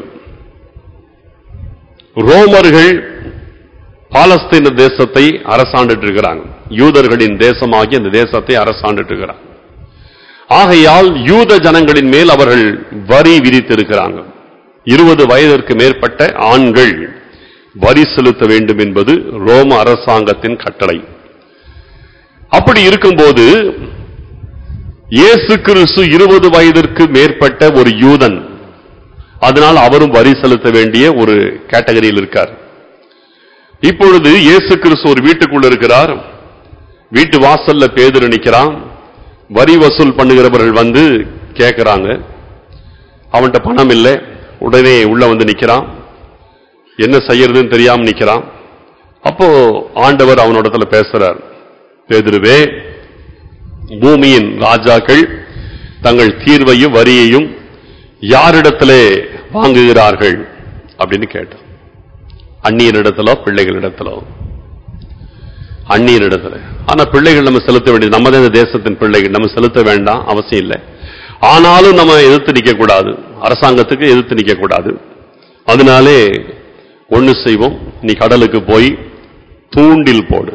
ரோமர்கள் பாலஸ்தீன தேசத்தை அரசாண்டுட்டு இருக்கிறாங்க யூதர்களின் தேசமாகி அந்த தேசத்தை அரசாண்டுட்டு இருக்கிறாங்க ஆகையால் யூத ஜனங்களின் மேல் அவர்கள் வரி விதித்திருக்கிறாங்க இருபது வயதிற்கு மேற்பட்ட ஆண்கள் வரி செலுத்த வேண்டும் என்பது ரோம அரசாங்கத்தின் கட்டளை அப்படி இருக்கும்போது இயேசு கிறிஸ்து இருபது வயதிற்கு மேற்பட்ட ஒரு யூதன் அதனால் அவரும் வரி செலுத்த வேண்டிய ஒரு கேட்டகரியில் இருக்கார் இப்பொழுது இயேசு கிறிஸ்து ஒரு வீட்டுக்குள்ள இருக்கிறார் வீட்டு வாசல்ல பேதுரு நிக்கிறான் வரி வசூல் பண்ணுகிறவர்கள் வந்து கேட்கறாங்க அவன்கிட்ட பணம் இல்லை உடனே உள்ள வந்து நிக்கிறான் என்ன செய்யறதுன்னு தெரியாம நிக்கிறான் அப்போ ஆண்டவர் அவனோடத்துல பேசுறார் பேதுருவே பூமியின் ராஜாக்கள் தங்கள் தீர்வையும் வரியையும் யாரிடத்திலே வாங்குகிறார்கள் அப்படின்னு கேட்டான் அந்நியரிடத்திலோ பிள்ளைகளிடத்திலோ அந்நியரிடத்துல ஆனா பிள்ளைகள் நம்ம செலுத்த வேண்டியது நம்ம தான் இந்த தேசத்தின் பிள்ளைகள் நம்ம செலுத்த வேண்டாம் அவசியம் இல்லை ஆனாலும் நம்ம எதிர்த்து நிக்க கூடாது அரசாங்கத்துக்கு எதிர்த்து நிக்க கூடாது அதனாலே ஒண்ணு செய்வோம் நீ கடலுக்கு போய் தூண்டில் போடு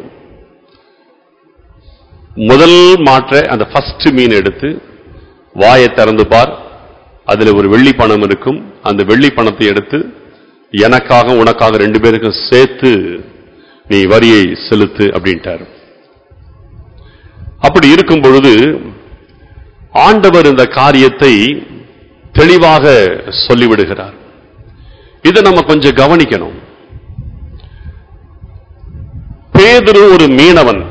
முதல் மாற்ற அந்த ஃபர்ஸ்ட் மீன் எடுத்து வாயை திறந்து பார் அதுல ஒரு வெள்ளி பணம் இருக்கும் அந்த வெள்ளி பணத்தை எடுத்து எனக்காக உனக்காக ரெண்டு பேருக்கும் சேர்த்து நீ வரியை செலுத்து அப்படின்ட்டார் அப்படி இருக்கும் பொழுது ஆண்டவர் இந்த காரியத்தை தெளிவாக சொல்லிவிடுகிறார் இதை நம்ம கொஞ்சம் கவனிக்கணும் பேதுரு ஒரு மீனவன்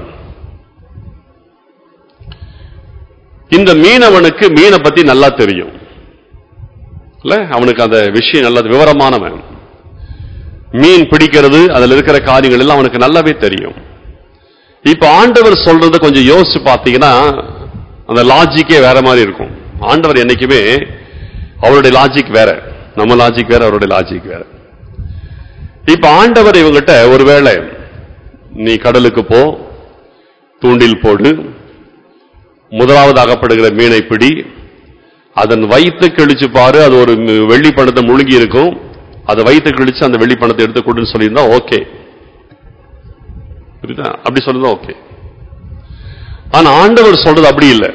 இந்த மீனவனுக்கு மீனை பத்தி நல்லா தெரியும் இல்ல அவனுக்கு அந்த விஷயம் நல்ல விவரமானவன் மீன் பிடிக்கிறது அதுல இருக்கிற காரியங்கள் எல்லாம் அவனுக்கு நல்லாவே தெரியும் இப்ப ஆண்டவர் சொல்றத கொஞ்சம் யோசிச்சு பார்த்தீங்கன்னா அந்த லாஜிக்கே வேற மாதிரி இருக்கும் ஆண்டவர் என்னைக்குமே அவருடைய லாஜிக் வேற நம்ம லாஜிக் வேற அவருடைய லாஜிக் வேற இப்ப ஆண்டவர் இவங்கிட்ட ஒருவேளை நீ கடலுக்கு போ தூண்டில் போடு முதலாவது அகப்படுகிற மீனை பிடி அதன் வயிற்று கிழிச்சு பாரு அது ஒரு மி- வெள்ளி பணத்தை முழுகி இருக்கும் அதை வயிற்று கிழிச்சு அந்த வெள்ளி பணத்தை எடுத்து கொடுன்னு சொல்லியிருந்தா ஓகே புரியுதா அப்படி சொல்லிருந்தா ஓகே ஆனா ஆண்டவர் சொல்றது அப்படி இல்லை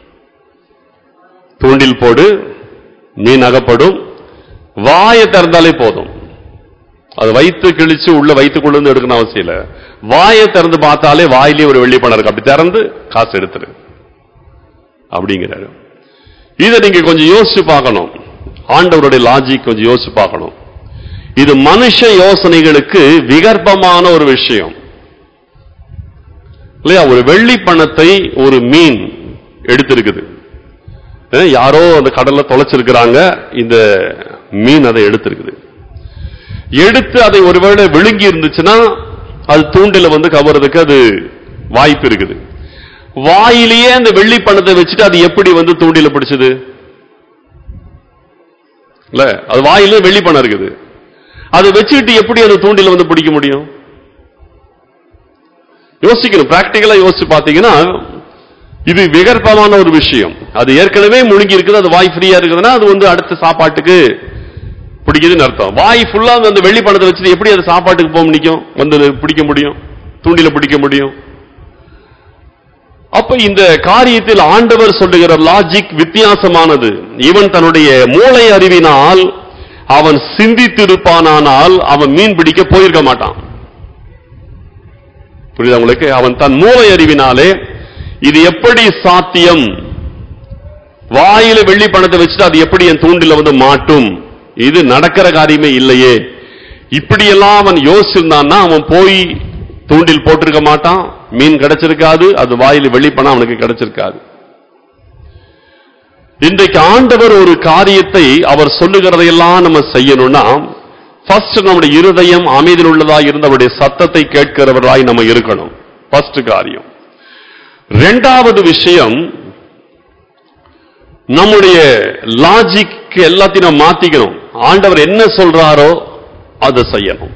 தூண்டில் போடு மீன் அகப்படும் வாயை திறந்தாலே போதும் அது வயிற்று கிழிச்சு உள்ள வயிற்றுக்குள்ள இருந்து எடுக்கணும் அவசியம் இல்லை வாயை திறந்து பார்த்தாலே வாயிலே ஒரு வெள்ளி பணம் இருக்கு அப்படி திறந்து காசு எடுத்துரு அப்படிங்கிறாரு இதை நீங்க கொஞ்சம் யோசிச்சு பார்க்கணும் ஆண்டவருடைய லாஜிக் கொஞ்சம் யோசிச்சு பார்க்கணும் இது மனுஷ யோசனைகளுக்கு விகற்பமான ஒரு விஷயம் இல்லையா ஒரு வெள்ளி பணத்தை ஒரு மீன் எடுத்திருக்குது அஹ் யாரோ அந்த கடல்ல தொலைச்சிருக்கிறாங்க இந்த மீன் அதை எடுத்திருக்குது எடுத்து அதை ஒருவேளை விழுங்கி இருந்துச்சுன்னா அது தூண்டில வந்து கவறதுக்கு அது வாய்ப்பு இருக்குது வாயிலேயே அந்த வெள்ளி பணத்தை வச்சுட்டு அது எப்படி வந்து தூண்டில பிடிச்சது இல்ல அது வாயிலே வெள்ளி பணம் இருக்குது அதை வச்சுக்கிட்டு எப்படி அந்த தூண்டில வந்து பிடிக்க முடியும் யோசிக்கணும் பிராக்டிக்கலா யோசிச்சு பாத்தீங்கன்னா இது விகற்பமான ஒரு விஷயம் அது ஏற்கனவே முழுங்கி இருக்குது அது வாய் ஃப்ரீயா இருக்குதுன்னா அது வந்து அடுத்த சாப்பாட்டுக்கு பிடிக்குதுன்னு அர்த்தம் வாய் ஃபுல்லா அந்த வெள்ளி பணத்தை வச்சுட்டு எப்படி அது சாப்பாட்டுக்கு போக நிக்கும் வந்து பிடிக்க முடியும் தூண்டில பிடிக்க முடியும் அப்ப இந்த காரியத்தில் ஆண்டவர் சொல்லுகிற லாஜிக் வித்தியாசமானது இவன் தன்னுடைய மூளை அறிவினால் அவன் சிந்தித்திருப்பானானால் அவன் மீன் பிடிக்க போயிருக்க மாட்டான் புரியுதா உங்களுக்கு அவன் தன் மூளை அறிவினாலே இது எப்படி சாத்தியம் வாயில வெள்ளி பணத்தை வச்சுட்டு அது எப்படி என் தூண்டில வந்து மாட்டும் இது நடக்கிற காரியமே இல்லையே இப்படியெல்லாம் அவன் யோசிச்சிருந்தான்னா அவன் போய் தூண்டில் போட்டிருக்க மாட்டான் மீன் கிடைச்சிருக்காது அது வாயில வெள்ளி பணம் அவனுக்கு கிடைச்சிருக்காது இன்றைக்கு ஆண்டவர் ஒரு காரியத்தை அவர் சொல்லுகிறதையெல்லாம் நம்ம செய்யணும்னா ஃபர்ஸ்ட் நம்முடைய இருதயம் அமைதியில் உள்ளதா இருந்தவருடைய சத்தத்தை கேட்கிறவராய் நம்ம இருக்கணும் ஃபர்ஸ்ட் காரியம் ரெண்டாவது விஷயம் நம்முடைய லாஜிக் எல்லாத்தையும் நம்ம மாத்திக்கணும் ஆண்டவர் என்ன சொல்றாரோ அதை செய்யணும்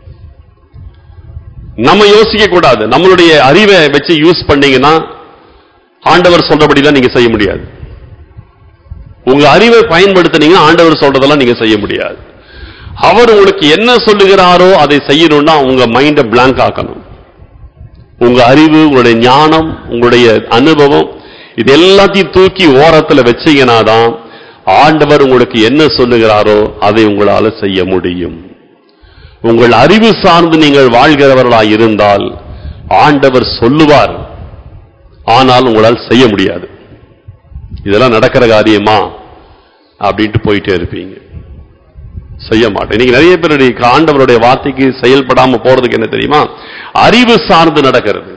நம்ம யோசிக்க கூடாது நம்மளுடைய அறிவை வச்சு யூஸ் பண்ணீங்கன்னா ஆண்டவர் சொல்றபடிலாம் நீங்க செய்ய முடியாது உங்க அறிவை பயன்படுத்தினீங்கன்னா ஆண்டவர் சொல்றதெல்லாம் நீங்க செய்ய முடியாது அவர் உங்களுக்கு என்ன சொல்லுகிறாரோ அதை செய்யணும்னா உங்க மைண்ட பிளாங்க் ஆக்கணும் உங்க அறிவு உங்களுடைய ஞானம் உங்களுடைய அனுபவம் இது எல்லாத்தையும் தூக்கி ஓரத்துல வச்சீங்கன்னா தான் ஆண்டவர் உங்களுக்கு என்ன சொல்லுகிறாரோ அதை உங்களால செய்ய முடியும் உங்கள் அறிவு சார்ந்து நீங்கள் வாழ்கிறவர்களாய் இருந்தால் ஆண்டவர் சொல்லுவார் ஆனால் உங்களால் செய்ய முடியாது இதெல்லாம் நடக்கிற காரியமா அப்படின்ட்டு போயிட்டே இருப்பீங்க செய்ய மாட்டேன் இன்னைக்கு நிறைய பேருடைய ஆண்டவருடைய வார்த்தைக்கு செயல்படாம போறதுக்கு என்ன தெரியுமா அறிவு சார்ந்து நடக்கிறது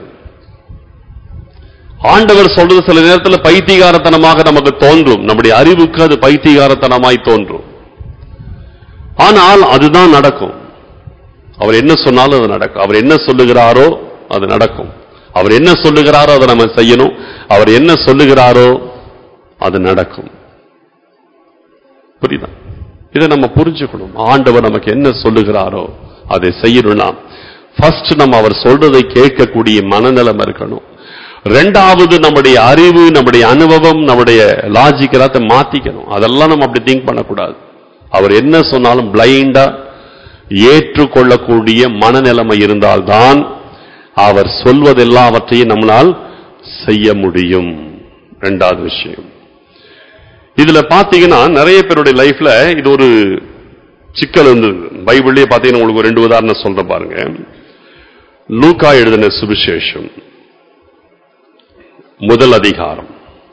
ஆண்டவர் சொல்றது சில நேரத்தில் பைத்தியகாரத்தனமாக நமக்கு தோன்றும் நம்முடைய அறிவுக்கு அது பைத்தியகாரத்தனமாய் தோன்றும் ஆனால் அதுதான் நடக்கும் அவர் என்ன சொன்னாலும் அது நடக்கும் அவர் என்ன சொல்லுகிறாரோ அது நடக்கும் அவர் என்ன சொல்லுகிறாரோ அதை நம்ம செய்யணும் அவர் என்ன சொல்லுகிறாரோ அது நடக்கும் புரியுதா இதை நம்ம புரிஞ்சுக்கணும் ஆண்டவர் நமக்கு என்ன சொல்லுகிறாரோ அதை செய்யணும்னா ஃபர்ஸ்ட் நம்ம அவர் சொல்றதை கேட்கக்கூடிய மனநலம் இருக்கணும் ரெண்டாவது நம்முடைய அறிவு நம்முடைய அனுபவம் நம்முடைய லாஜிக் எல்லாத்தையும் மாத்திக்கணும் அதெல்லாம் நம்ம அப்படி திங்க் பண்ணக்கூடாது அவர் என்ன சொன்னாலும் பிளைண்டா ஏற்றுக்கொள்ளக்கூடிய மனநிலைமை இருந்தால்தான் அவர் சொல்வதெல்லாவற்றையும் நம்மளால் செய்ய முடியும் ரெண்டாவது விஷயம் இதுல பாத்தீங்கன்னா நிறைய பேருடைய லைஃப்ல இது ஒரு சிக்கல் இருந்தது பைபிள்லயே பாத்தீங்கன்னா உங்களுக்கு ஒரு ரெண்டு உதாரணம் சொல்ற பாருங்க லூக்கா எழுதின சுவிசேஷம் முதல் அதிகாரம்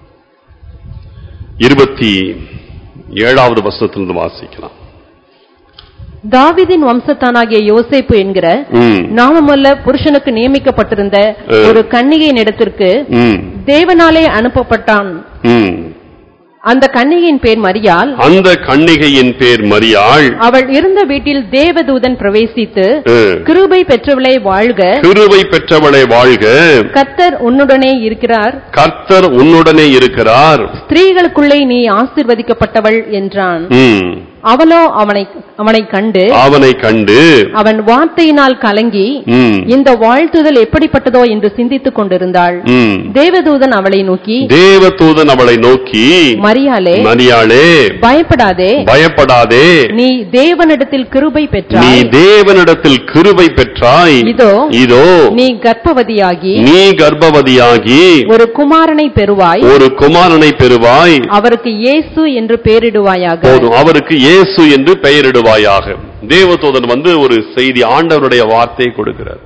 இருபத்தி ஏழாவது வசனத்திலிருந்து வாசிக்கலாம் தாவீதின் வம்சத்தானாகிய யோசேப்பு என்கிற ம், நாமமல்ல புருஷனுக்கு நியமிக்கப்பட்டிருந்த ஒரு கன்னிகையின் இடத்திற்கு ம், தேவனாலே அனுப்பப்பட்டான் ம். அந்த கன்னிகையின் பேர் மரியாள் அந்த கன்னிகையின் பேர் மரியாள் அவள் இருந்த வீட்டில் தேவதூதன் பிரவேசித்து அஹ், கிருபை பெற்றவளை வாழ்க கிருபை பெற்றவளை வாழ்க கர்த்தர் உன்னுடனே இருக்கிறார் கர்த்தர் உன்னுடனே இருக்கிறார் ஸ்திரீகளுக்குள்ளே நீ ஆசீர்வதிக்கப்பட்டவள் என்றான் ம். அவளோ அவனை அவனை கண்டு அவனை கண்டு அவன் வார்த்தையினால் கலங்கி ம், இந்த வாழ்த்துதல் எப்படிப்பட்டதோ என்று சிந்தித்துக் கொண்டிருந்தாள் ம். தேவதூதன் அவளை நோக்கி தேவதூதன் அவளை நோக்கி மரியாளே மரியாளே பயப்படாதே பயப்படாதே நீ தேவனிடத்தில் கிருபை நீ பெற்றாய் தேவனிடத்தில் கிருபை பெற்றாய் இதோ இதோ நீ கர்ப்பவதியாகி நீ கர்ப்பவதியாகி ஒரு குமாரனை பெறுவாய் ஒரு குமாரனை பெறுவாய் அவருக்கு இயேசு என்று பெயரிடுவாயாக போதும் அவருக்கு இயேசு என்று பெயரிடுவாயாக தேவதூதன் வந்து ஒரு செய்தி ஆண்டவருடைய வார்த்தையை கொடுக்கிறார்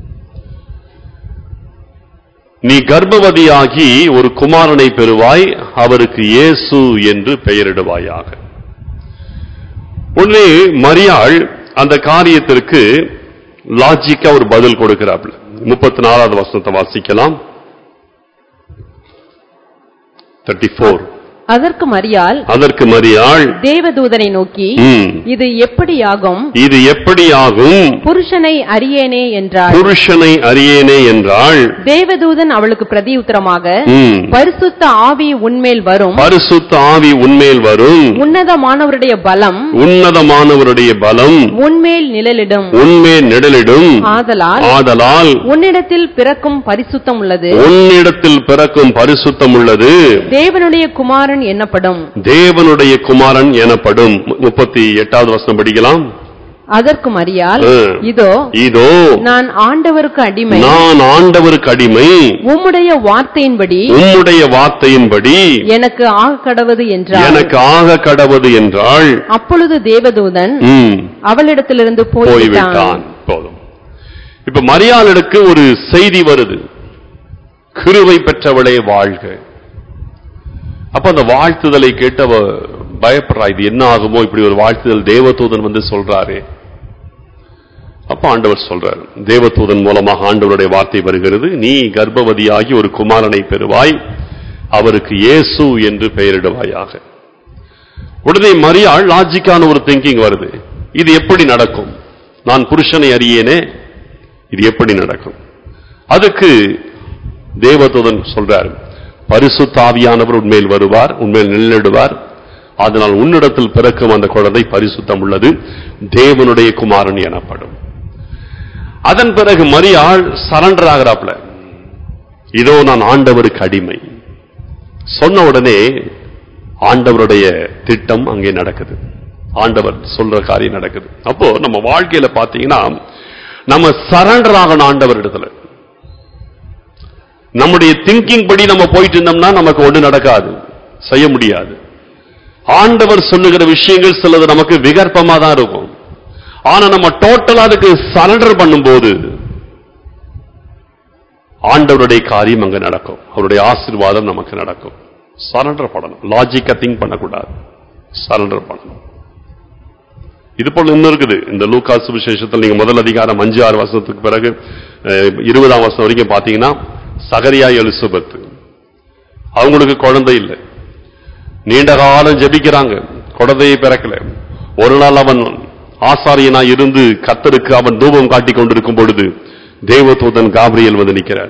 நீ கர்ப்பவதியாகி ஒரு குமாரனை பெறுவாய் அவருக்கு இயேசு என்று பெயரிடுவாயாக உடனே மரியாள் அந்த காரியத்திற்கு லாஜிக்கா ஒரு பதில் கொடுக்கிறாப்ல முப்பத்தி நாலாவது வசனத்தை வாசிக்கலாம் தேர்ட்டி ஃபோர் அதற்கு மரியாள் அதற்கு மரியாள் தேவதூதனை நோக்கி "ம், இது எப்படியாகும் இது எப்படியாகும் புருஷனை அறியேனே என்றாள் புருஷனை அறியேனே என்றாள் தேவதூதன் அவளுக்கு பிரதியுத்தரமாக "ம், பரிசுத்த ஆவி உன்மேல் வரும் பரிசுத்த ஆவி உன்மேல் வரும் உன்னதமானவருடைய பலம் உன்னதமானவருடைய பலம் உன்மேல் நிழலிடும் உன்மேல் நிழலிடும் ஆதலால் ஆதலால் உன்னிடத்தில் பிறக்கும் பரிசுத்தம் உள்ளது உன்னிடத்தில் பிறக்கும் பரிசுத்தம் உள்ளது தேவனுடைய குமாரன் என்னப்படும் தேவனுடைய குமாரன் எனப்படும் மு- முப்பத்தி எட்டாவது வசனம் படிக்கலாம் அதற்கு மரியாள் ஆ. இதோ இதோ நான் ஆண்டவருக்கு அடிமை நான் ஆண்டவருக்கு அடிமை உம்முடைய வார்த்தையின்படி உம்முடைய வார்த்தையின்படி எனக்கு ஆக கடவது என்றார் எனக்கு ஆக கடவது என்றாள் அப்பொழுது தேவதூதன் ம், அவளிடத்திலிருந்து போய்விட்டான் போய்விட்டான் போதும் இப்ப மரியாளுக்கு ஒரு செய்தி வருது கிருவை பெற்றவளே வாழ்க அப்ப அந்த வாழ்த்துதலை கேட்டு அவ பயப்படுறா இது என்ன ஆகுமோ இப்படி ஒரு வாழ்த்துதல் தேவதூதன் வந்து சொல்றாரே அப்ப ஆண்டவர் சொல்றார் தேவதூதன் மூலமாக ஆண்டவருடைய வார்த்தை வருகிறது நீ கர்ப்பவதியாகி ஒரு குமாரனை பெறுவாய் அவருக்கு இயேசு என்று பெயரிடுவாயாக உடனே மரியாள் லாஜிக்கான ஒரு திங்கிங் வருது இது எப்படி நடக்கும் நான் புருஷனை அறியேனே இது எப்படி நடக்கும் அதுக்கு தேவதூதன் சொல்றார் பரிசுத்த ஆவியானவர் உண்மையில் வருவார் உண்மையில் நிழலிடுவார் அதனால் உன்னிடத்தில் பிறக்கும் அந்த குழந்தை பரிசுத்தம் உள்ளது தேவனுடைய குமாரன் எனப்படும் அதன் பிறகு மரியாள் சரண்டர் ஆகிறாப்ல இதோ நான் ஆண்டவருக்கு அடிமை சொன்ன உடனே ஆண்டவருடைய திட்டம் அங்கே நடக்குது ஆண்டவர் சொல்ற காரியம் நடக்குது அப்போ நம்ம வாழ்க்கையில பாத்தீங்கன்னா நம்ம சரண்டர் ஆகணும் ஆண்டவர் இடத்துல நம்முடைய திங்கிங் படி நம்ம போயிட்டு இருந்தோம்னா நமக்கு ஒண்ணு நடக்காது செய்ய முடியாது ஆண்டவர் சொல்லுகிற விஷயங்கள் சிலது நமக்கு விகற்பமா தான் இருக்கும் ஆனா நம்ம டோட்டலா அதுக்கு சரண்டர் பண்ணும்போது ஆண்டவருடைய காரியம் அங்க நடக்கும் அவருடைய ஆசீர்வாதம் நமக்கு நடக்கும் சரண்டர் பண்ணணும் லாஜிக்கா திங்க் பண்ணக்கூடாது சரண்டர் பண்ணணும் இது போல இன்னும் இருக்குது இந்த லூக்கா சுவிசேஷத்தில் நீங்க முதல் அதிகாரம் அஞ்சு ஆறு வருஷத்துக்கு பிறகு அஹ், இருபதாம் வருஷம் வரைக்கும் பாத்தீங்கன்னா சகரியா எலிசபெத் அவங்களுக்கு குழந்தை இல்லை நீண்ட காலம் ஜெபிக்கிறாங்க குழந்தையை பிறக்கல ஒரு நாள் அவன் ஆசாரியனா இருந்து கத்தருக்கு அவன் தூபம் காட்டிக் கொண்டிருக்கும் பொழுது தேவதூதன் காபிரியல் வந்து நிற்கிறார்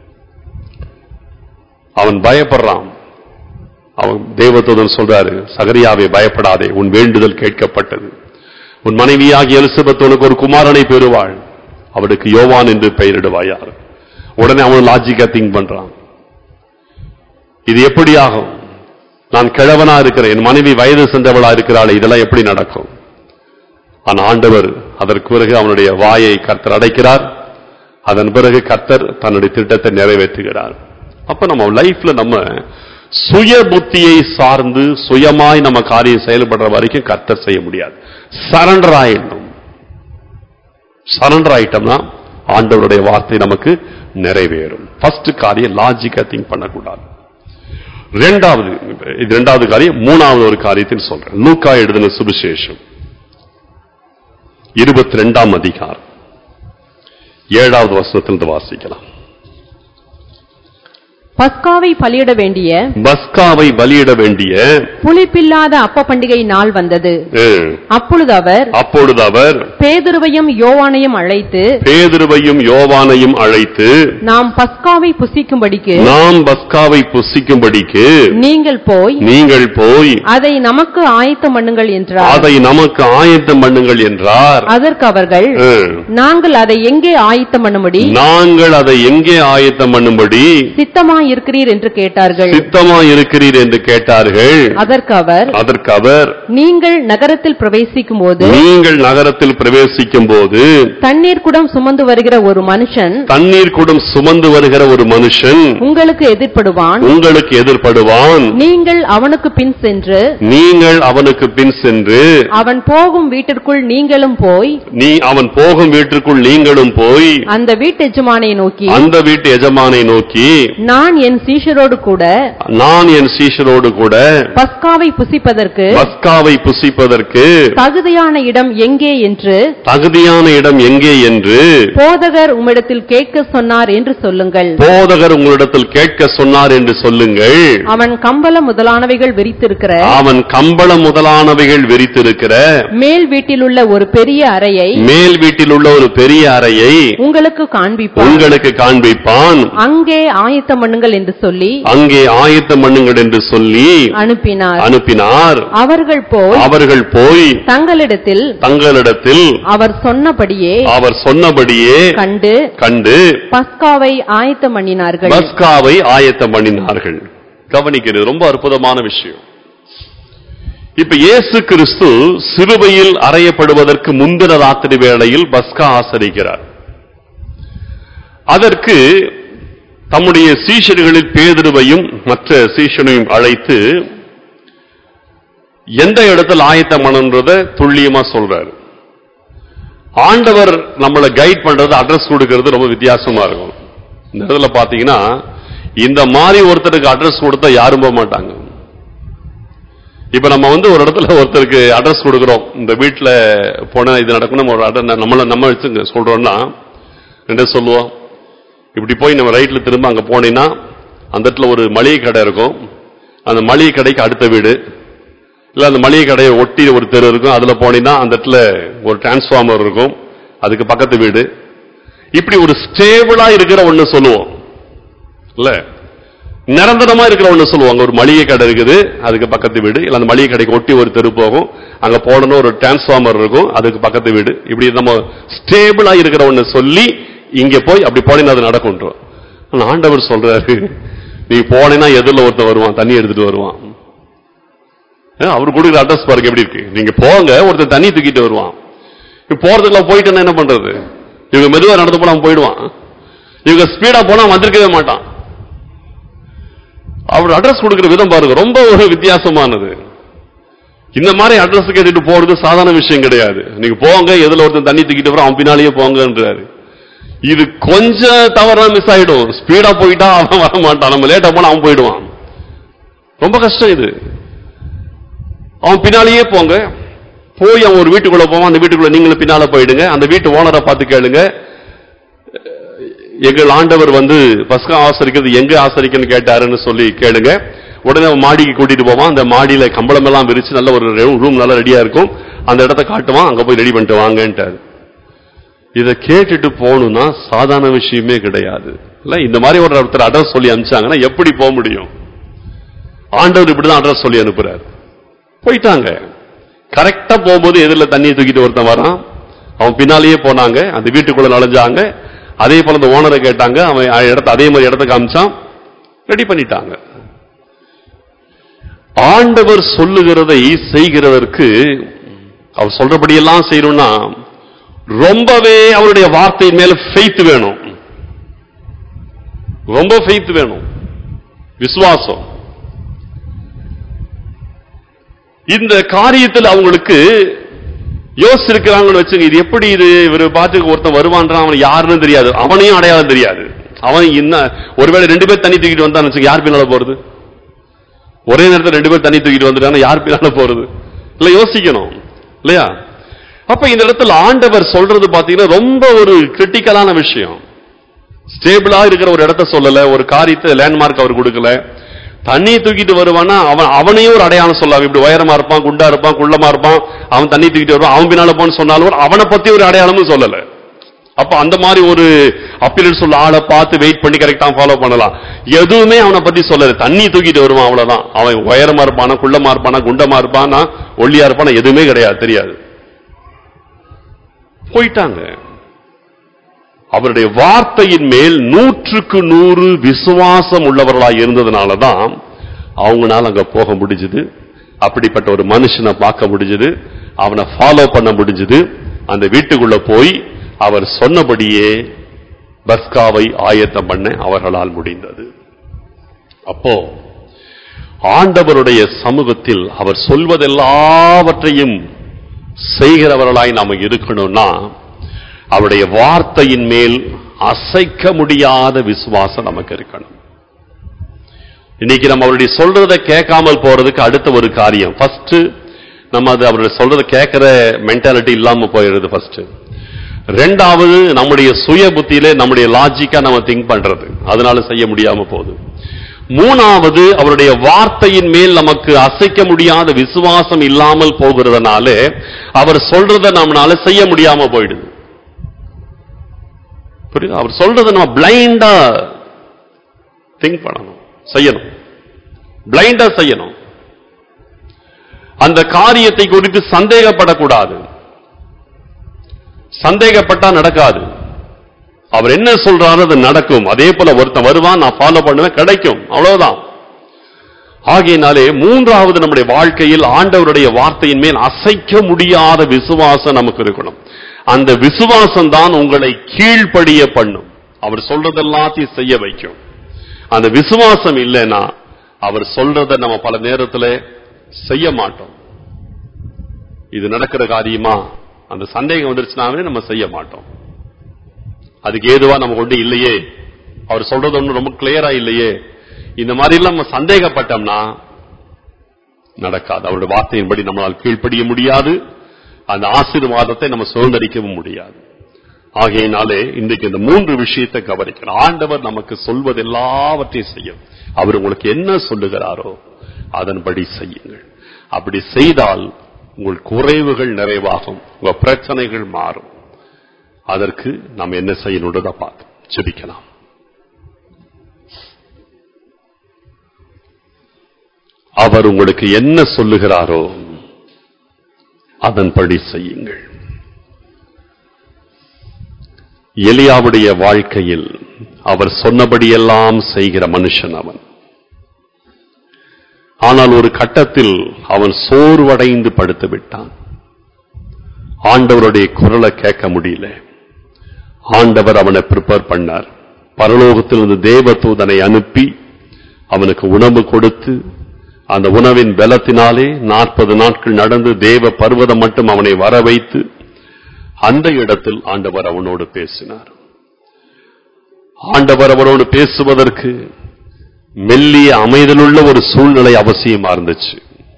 அவன் பயப்படுறான் அவன் தேவதூதன் சொல்றாரு சகரியாவே பயப்படாதே உன் வேண்டுதல் கேட்கப்பட்டது உன் மனைவியாகிய எலிசபெத் உனக்கு ஒரு குமாரனை பெறுவாள் அவனுக்கு யோவான் என்று பெயரிடுவாயார் உடனே அவன் லாஜிக்கா திங்க் பண்றான் இது எப்படி ஆகும் நான் கிழவனா இருக்கிறேன் என் மனைவி வயது சென்றவளா இருக்கிறாளே இதெல்லாம் எப்படி நடக்கும் ஆனா ஆண்டவர் அதற்கு பிறகு அவனுடைய வாயை கர்த்தர் அடைக்கிறார் அதன் பிறகு கர்த்தர் தன்னுடைய திட்டத்தை நிறைவேற்றுகிறார் அப்ப நம்ம லைஃப்ல நம்ம சுய புத்தியை சார்ந்து சுயமாய் நம்ம காரியம் செயல்படுற வரைக்கும் கர்த்தர் செய்ய முடியாது சரண்டர் ஆயிடணும் சரண்டர் ஆயிட்டோம்னா ஆண்டவருடைய வார்த்தை நமக்கு நிறைவேறும் ஃபர்ஸ்ட் காரியம் லாஜிக்கா திங்க் பண்ணக்கூடாது ரெண்டாவது இது ரெண்டாவது காரியம் மூணாவது ஒரு காரியத்தில் சொல்றேன் லூக்கா எழுதின சுவிசேஷம் இருபத்தி ரெண்டாம் அதிகாரம் ஏழாவது வசனத்திலிருந்து வாசிக்கலாம் பஸ்காவை பலியிட வேண்டிய பஸ்காவை பலியிட வேண்டிய புளிப்பில்லாத அப்ப பண்டிகை நாள் வந்தது அஹ், அப்பொழுது அவர் அப்பொழுது அவர் பேதுருவையும் யோவானையும் அழைத்து பேதுருவையும் யோவானையும் அழைத்து நாம் பஸ்காவை புசிக்கும்படிக்கு நாம் பஸ்காவை புசிக்கும்படிக்கு நீங்கள் போய் நீங்கள் போய் அதை நமக்கு ஆயத்தம் பண்ணுங்கள் என்றார் அதை நமக்கு ஆயத்தம் பண்ணுங்கள் என்றார் அதற்கு அவர்கள் அஹ், நாங்கள் அதை எங்கே ஆயத்தம் பண்ணும்படி நாங்கள் அதை எங்கே ஆயத்தம் பண்ணும்படி சித்தமாய் இருக்கிறீர் என்று கேட்டார்கள் சித்தமா இருக்கிறீர் என்று கேட்டார்கள் அதற்கு அவர் அதற்கு அவர் நீங்கள் நகரத்தில் பிரவேசிக்கும் போது நீங்கள் நகரத்தில் பிரவேசிக்கும் போது தண்ணீர் குடம் சுமந்து வருகிற ஒரு மனுஷன் தண்ணீர் குடம் சுமந்து வருகிற ஒரு மனுஷன் உங்களுக்கு எதிர்ப்படுவான் உங்களுக்கு எதிர்ப்படுவான் நீங்கள் அவனுக்கு பின் சென்று நீங்கள் அவனுக்கு பின் சென்று அவன் போகும் வீட்டிற்குள் நீங்களும் போய் நீ அவன் போகும் வீட்டிற்குள் நீங்களும் போய் அந்த வீட்டு எஜமானை நோக்கி அந்த வீட்டு எஜமானை நோக்கி நான் நான் என் சீஷரோடு கூட நான் என் சீஷரோடு கூட பஸ்காவை புசிப்பதற்கு பஸ்காவை புசிப்பதற்கு தகுதியான இடம் எங்கே என்று தகுதியான இடம் எங்கே என்று போதகர் உம்மிடத்தில் கேட்க சொன்னார் என்று சொல்லுங்கள் போதகர் உங்களிடத்தில் கேட்க சொன்னார் என்று சொல்லுங்கள் அவன் கம்பள முதலானவைகள் விரித்திருக்கிற அவன் கம்பளம் முதலானவைகள் விரித்திருக்கிற மேல் வீட்டிலுள்ள ஒரு பெரிய அறையை மேல் வீட்டில் உள்ள ஒரு பெரிய அறையை உங்களுக்கு காண்பிப்பான் உங்களுக்கு காண்பிப்பான் அங்கே ஆயத்தம் பண்ணுங்கள் என்று சொல்லி அங்கே ஆயத்தம் பண்ணுங்கள் என்று சொல்லி அனுப்பினார் அனுப்பினார் அவர்கள் போய் அவர்கள் போய் தங்களிடத்தில் தங்களிடத்தில் அவர் சொன்னபடியே அவர் சொன்னபடியே கண்டு கண்டு பஸ்காவை ஆயத்தம் பண்ணினார்கள் பஸ்காவை ஆயத்தம் பண்ணினார்கள் கவனிக்கிறது ரொம்ப அற்புதமான விஷயம் இப்ப இயேசு கிறிஸ்து சிலுவையில் அறையப்படுவதற்கு முந்தின ராத்திரி வேளையில் பஸ்கா ஆசரிக்கிறார் அதற்கு தம்முடைய சீஷர்களில் பேதுருவையும் மற்ற சீஷனையும் அழைத்து எந்த இடத்தில் ஆயத்தம் பண்ணுன்றத துல்லியமா சொல்றாரு ஆண்டவர் நம்மளை கைட் பண்றது அட்ரஸ் கொடுக்கிறது ரொம்ப வித்தியாசமா இருக்கும் இந்த இடத்துல பாத்தீங்கன்னா இந்த மாதிரி ஒருத்தருக்கு அட்ரஸ் கொடுத்தா யாரும் போக மாட்டாங்க இப்ப நம்ம வந்து ஒரு இடத்துல ஒருத்தருக்கு அட்ரஸ் கொடுக்கிறோம் இந்த வீட்டுல போனா இது நடக்கும் நம்ம ஒரு அட்ரஸ் நம்மள நம்ம வச்சு சொல்றோம்னா என்ன சொல்லுவோம் இப்படி போய் நம்ம ரைட்ல திரும்ப அங்க போனீங்கன்னா அந்த இடத்துல ஒரு மளிகை கடை இருக்கும் அந்த மளிகை கடைக்கு அடுத்த வீடு இல்ல அந்த மளிகை கடையை ஒட்டி ஒரு தெரு இருக்கும் அதுல போனீங்கன்னா அந்த இடத்துல ஒரு டிரான்ஸ்ஃபார்மர் இருக்கும் அதுக்கு பக்கத்து வீடு இப்படி ஒரு ஸ்டேபிளா இருக்கிற ஒண்ணு சொல்லுவோம் இல்ல நிரந்தரமா இருக்கிற ஒண்ணு சொல்லுவாங்க ஒரு மளிகை கடை இருக்குது அதுக்கு பக்கத்து வீடு இல்ல அந்த மளிகை கடைக்கு ஒட்டி ஒரு தெரு போகும் அங்க போனோம்னா ஒரு டிரான்ஸ்ஃபார்மர் இருக்கும் அதுக்கு பக்கத்து வீடு இப்படி நம்ம ஸ்டேபிளா இருக்கிற ஒண்ணு சொல்லி இங்க போய் அப்படி போனீங்கன்னா அது நடக்கும்ன்றோம் ஆனா ஆண்டவர் சொல்றாரு நீ போனேன்னா எதிரில் ஒருத்தன் வருவான் தண்ணி எடுத்துட்டு வருவான் ஏன், அவர் கொடுக்குற அட்ரஸ் பாருங்க எப்படி இருக்கு நீங்க போங்க ஒருத்தன் தண்ணி தூக்கிட்டு வருவான் இப்ப போறதுக்குள்ள போயிட்டேன்னா என்ன பண்றது இவங்க மெதுவா நடந்து போனா அவன் போயிடுவான் இவங்க ஸ்பீடா போனா அவன் வந்திருக்கவே மாட்டான் அவர் அட்ரஸ் கொடுக்கிற விதம் பாருங்க ரொம்ப ஒரு வித்தியாசமானது இந்த மாதிரி அட்ரஸ் கேட்டுட்டு போறது சாதாரண விஷயம் கிடையாது நீங்க போங்க எதுல ஒருத்தன் தண்ணி தூக்கிட்டு வர அவன் பின்னாலேயே போங்கன்றாரு இது கொஞ்சம் தவறா மிஸ் ஆயிடும் ஸ்பீடா போயிட்டா அவன் வர மாட்டான் நம்ம லேட்டா போனா அவன் போயிடுவான் ரொம்ப கஷ்டம் இது அவன் பின்னாலேயே போங்க போய் அவன் ஒரு வீட்டுக்குள்ள போவான் அந்த வீட்டுக்குள்ள நீங்களும் பின்னால போயிடுங்க அந்த வீட்டு ஓனரை பார்த்து கேளுங்க எங்கள் ஆண்டவர் வந்து பஸ்கா ஆசரிக்கிறது எங்க ஆசரிக்கன்னு கேட்டாருன்னு சொல்லி கேளுங்க உடனே அவன் மாடிக்கு கூட்டிட்டு போவான் அந்த மாடியில கம்பளம் எல்லாம் விரிச்சு நல்ல ஒரு ரூம் நல்லா ரெடியா இருக்கும் அந்த இடத்த காட்டுவான் அங்க போய் ரெடி பண்ணிட்டு வாங்கன்ட்டாரு இதை கேட்டுட்டு போகணும்னா சாதாரண விஷயமே கிடையாது இல்ல இந்த மாதிரி ஒரு ஒருத்தர் அட்ரஸ் சொல்லி அனுப்பிச்சாங்கன்னா எப்படி போக முடியும் ஆண்டவர் இப்படிதான் அட்ரஸ் சொல்லி அனுப்புறாரு போயிட்டாங்க கரெக்டா போகும்போது எதிரில் தண்ணியை தூக்கிட்டு ஒருத்தன் வரான் அவன் பின்னாலேயே போனாங்க அந்த வீட்டுக்குள்ள நுழைஞ்சாங்க அதே போல அந்த ஓனரை கேட்டாங்க அவன் இடத்த அதே மாதிரி இடத்த காமிச்சான் ரெடி பண்ணிட்டாங்க ஆண்டவர் சொல்லுகிறதை செய்கிறதற்கு அவர் சொல்றபடியெல்லாம் செய்யணும்னா ரொம்பவே அவருடைய வார்த்தை மேல ஃபெய்த் வேணும் ரொம்ப ஃபெய்த் வேணும் விசுவாசம் இந்த காரியத்தில் அவங்களுக்கு யோசிச்சிருக்கிறாங்கன்னு வச்சுங்க இது எப்படி இது இவர் பாட்டுக்கு ஒருத்தன் வருவான்றான் அவன் யாருன்னு தெரியாது அவனையும் அடையாளம் தெரியாது அவன் என்ன ஒருவேளை ரெண்டு பேர் தண்ணி தூக்கிட்டு வந்தான்னு வச்சுங்க யார் பின்னால போறது ஒரே நேரத்தில் ரெண்டு பேர் தண்ணி தூக்கிட்டு வந்துட்டாங்கன்னா யார் பின்னால போறது இல்ல யோசிக்கணும் இல்லையா அப்ப இந்த இடத்துல ஆண்டவர் சொல்றது பாத்தீங்கன்னா ரொம்ப ஒரு கிரிட்டிக்கலான விஷயம் ஸ்டேபிளா இருக்கிற ஒரு இடத்த சொல்லல ஒரு காரியத்தை லேண்ட்மார்க் அவர் கொடுக்கல தண்ணி தூக்கிட்டு வருவானா அவன் அவனையும் ஒரு அடையாளம் சொல்லாம இப்படி உயரமா இருப்பான் குண்டா இருப்பான் குள்ளமா இருப்பான் அவன் தண்ணி தூக்கிட்டு வருவான் அவன் பின்னால போன்னு சொன்னாலும் அவனை பத்தி ஒரு அடையாளமும் சொல்லல அப்ப அந்த மாதிரி ஒரு அப்பீரன்ஸ் சொல்ல ஆளை பார்த்து வெயிட் பண்ணி கரெக்டா ஃபாலோ பண்ணலாம் எதுவுமே அவனை பத்தி சொல்லல தண்ணி தூக்கிட்டு வருவான் அவ்வளவுதான் அவன் உயரமா இருப்பானா குள்ளமா இருப்பானா குண்டமா இருப்பானா ஒல்லியா இருப்பானா எதுவுமே கிடையாது தெரியாது போயிட்டாங்க அவருடைய வார்த்தையின் மேல் நூற்றுக்கு நூறு விசுவாசம் உள்ளவர்களாய் இருந்ததுனால தான் அவங்களால அங்க போக முடிஞ்சது அப்படிப்பட்ட ஒரு மனுஷனை பார்க்க முடிஞ்சது அவனை ஃபாலோ பண்ண முடிஞ்சது அந்த வீட்டுக்குள்ள போய் அவர் சொன்னபடியே பஸ்காவை ஆயத்தம் பண்ண அவர்களால் முடிந்தது அப்போ ஆண்டவருடைய சமூகத்தில் அவர் சொல்வதெல்லாவற்றையும் செய்கிறவர்களாய் நாம இருக்கணும்னா அவருடைய வார்த்தையின் மேல் அசைக்க முடியாத விசுவாசம் நமக்கு இருக்கணும் இன்னைக்கு நம்ம அவருடைய சொல்றதை கேட்காமல் போறதுக்கு அடுத்த ஒரு காரியம் ஃபர்ஸ்ட் நம்ம அது அவருடைய சொல்றதை கேட்கிற மென்டாலிட்டி இல்லாம போயிடுது ஃபர்ஸ்ட் ரெண்டாவது நம்முடைய சுய புத்தியிலே நம்முடைய லாஜிக்கா நம்ம திங்க் பண்றது அதனால செய்ய முடியாம போகுது மூணாவது அவருடைய வார்த்தையின் மேல் நமக்கு அசைக்க முடியாத விசுவாசம் இல்லாமல் போகிறதுனால அவர் சொல்றதை நம்மளால செய்ய முடியாம போயிடுது புரியுது அவர் சொல்றதை நம்ம பிளைண்டா திங்க் பண்ணணும் செய்யணும் பிளைண்டா செய்யணும் அந்த காரியத்தை குறித்து சந்தேகப்படக்கூடாது சந்தேகப்பட்டா நடக்காது அவர் என்ன சொல்றாரோ அது நடக்கும் அதே போல ஒருத்தன் வருவான் நான் ஃபாலோ பண்ணுவேன் கிடைக்கும் அவ்வளவுதான் ஆகையினாலே மூன்றாவது நம்முடைய வாழ்க்கையில் ஆண்டவருடைய வார்த்தையின் மேல் அசைக்க முடியாத விசுவாசம் நமக்கு இருக்கணும் அந்த விசுவாசம் தான் உங்களை கீழ்ப்படிய பண்ணும் அவர் சொல்றதெல்லாத்தையும் செய்ய வைக்கும் அந்த விசுவாசம் இல்லைன்னா அவர் சொல்றதை நம்ம பல நேரத்துல செய்ய மாட்டோம் இது நடக்கிற காரியமா அந்த சந்தேகம் வந்துருச்சுனாவே நம்ம செய்ய மாட்டோம் அதுக்கு ஏதுவா நம்ம கொண்டு இல்லையே அவர் சொல்றது ஒண்ணு ரொம்ப கிளியரா இல்லையே இந்த மாதிரி எல்லாம் நம்ம சந்தேகப்பட்டோம்னா நடக்காது அவருடைய வார்த்தையின்படி நம்மளால் கீழ்ப்படிய முடியாது அந்த ஆசீர்வாதத்தை நம்ம சுதந்திரிக்கவும் முடியாது ஆகையினாலே இன்றைக்கு இந்த மூன்று விஷயத்தை கவனிக்கணும் ஆண்டவர் நமக்கு சொல்வது எல்லாவற்றையும் செய்யும் அவர் உங்களுக்கு என்ன சொல்லுகிறாரோ அதன்படி செய்யுங்கள் அப்படி செய்தால் உங்கள் குறைவுகள் நிறைவாகும் உங்க பிரச்சனைகள் மாறும் அதற்கு நாம் என்ன செய்யணுன்றதை பார்த்து ஜெபிக்கலாம் அவர் உங்களுக்கு என்ன சொல்லுகிறாரோ அதன்படி செய்யுங்கள் எலியாவுடைய வாழ்க்கையில் அவர் சொன்னபடியெல்லாம் செய்கிற மனுஷன் அவன் ஆனால் ஒரு கட்டத்தில் அவன் சோர்வடைந்து படுத்து விட்டான் ஆண்டவருடைய குரலை கேட்க முடியல ஆண்டவர் அவனை ப்ரிப்பேர் பண்ணார் பரலோகத்தில் இருந்து தேவதூதனை அனுப்பி அவனுக்கு உணவு கொடுத்து அந்த உணவின் பலத்தினாலே நாற்பது நாட்கள் நடந்து தேவ பர்வதம் மட்டும் அவனை வர வைத்து அந்த இடத்தில் ஆண்டவர் அவனோடு பேசினார் ஆண்டவர் அவனோடு பேசுவதற்கு மெல்லிய அமைதலுள்ள ஒரு சூழ்நிலை அவசியமா இருந்துச்சு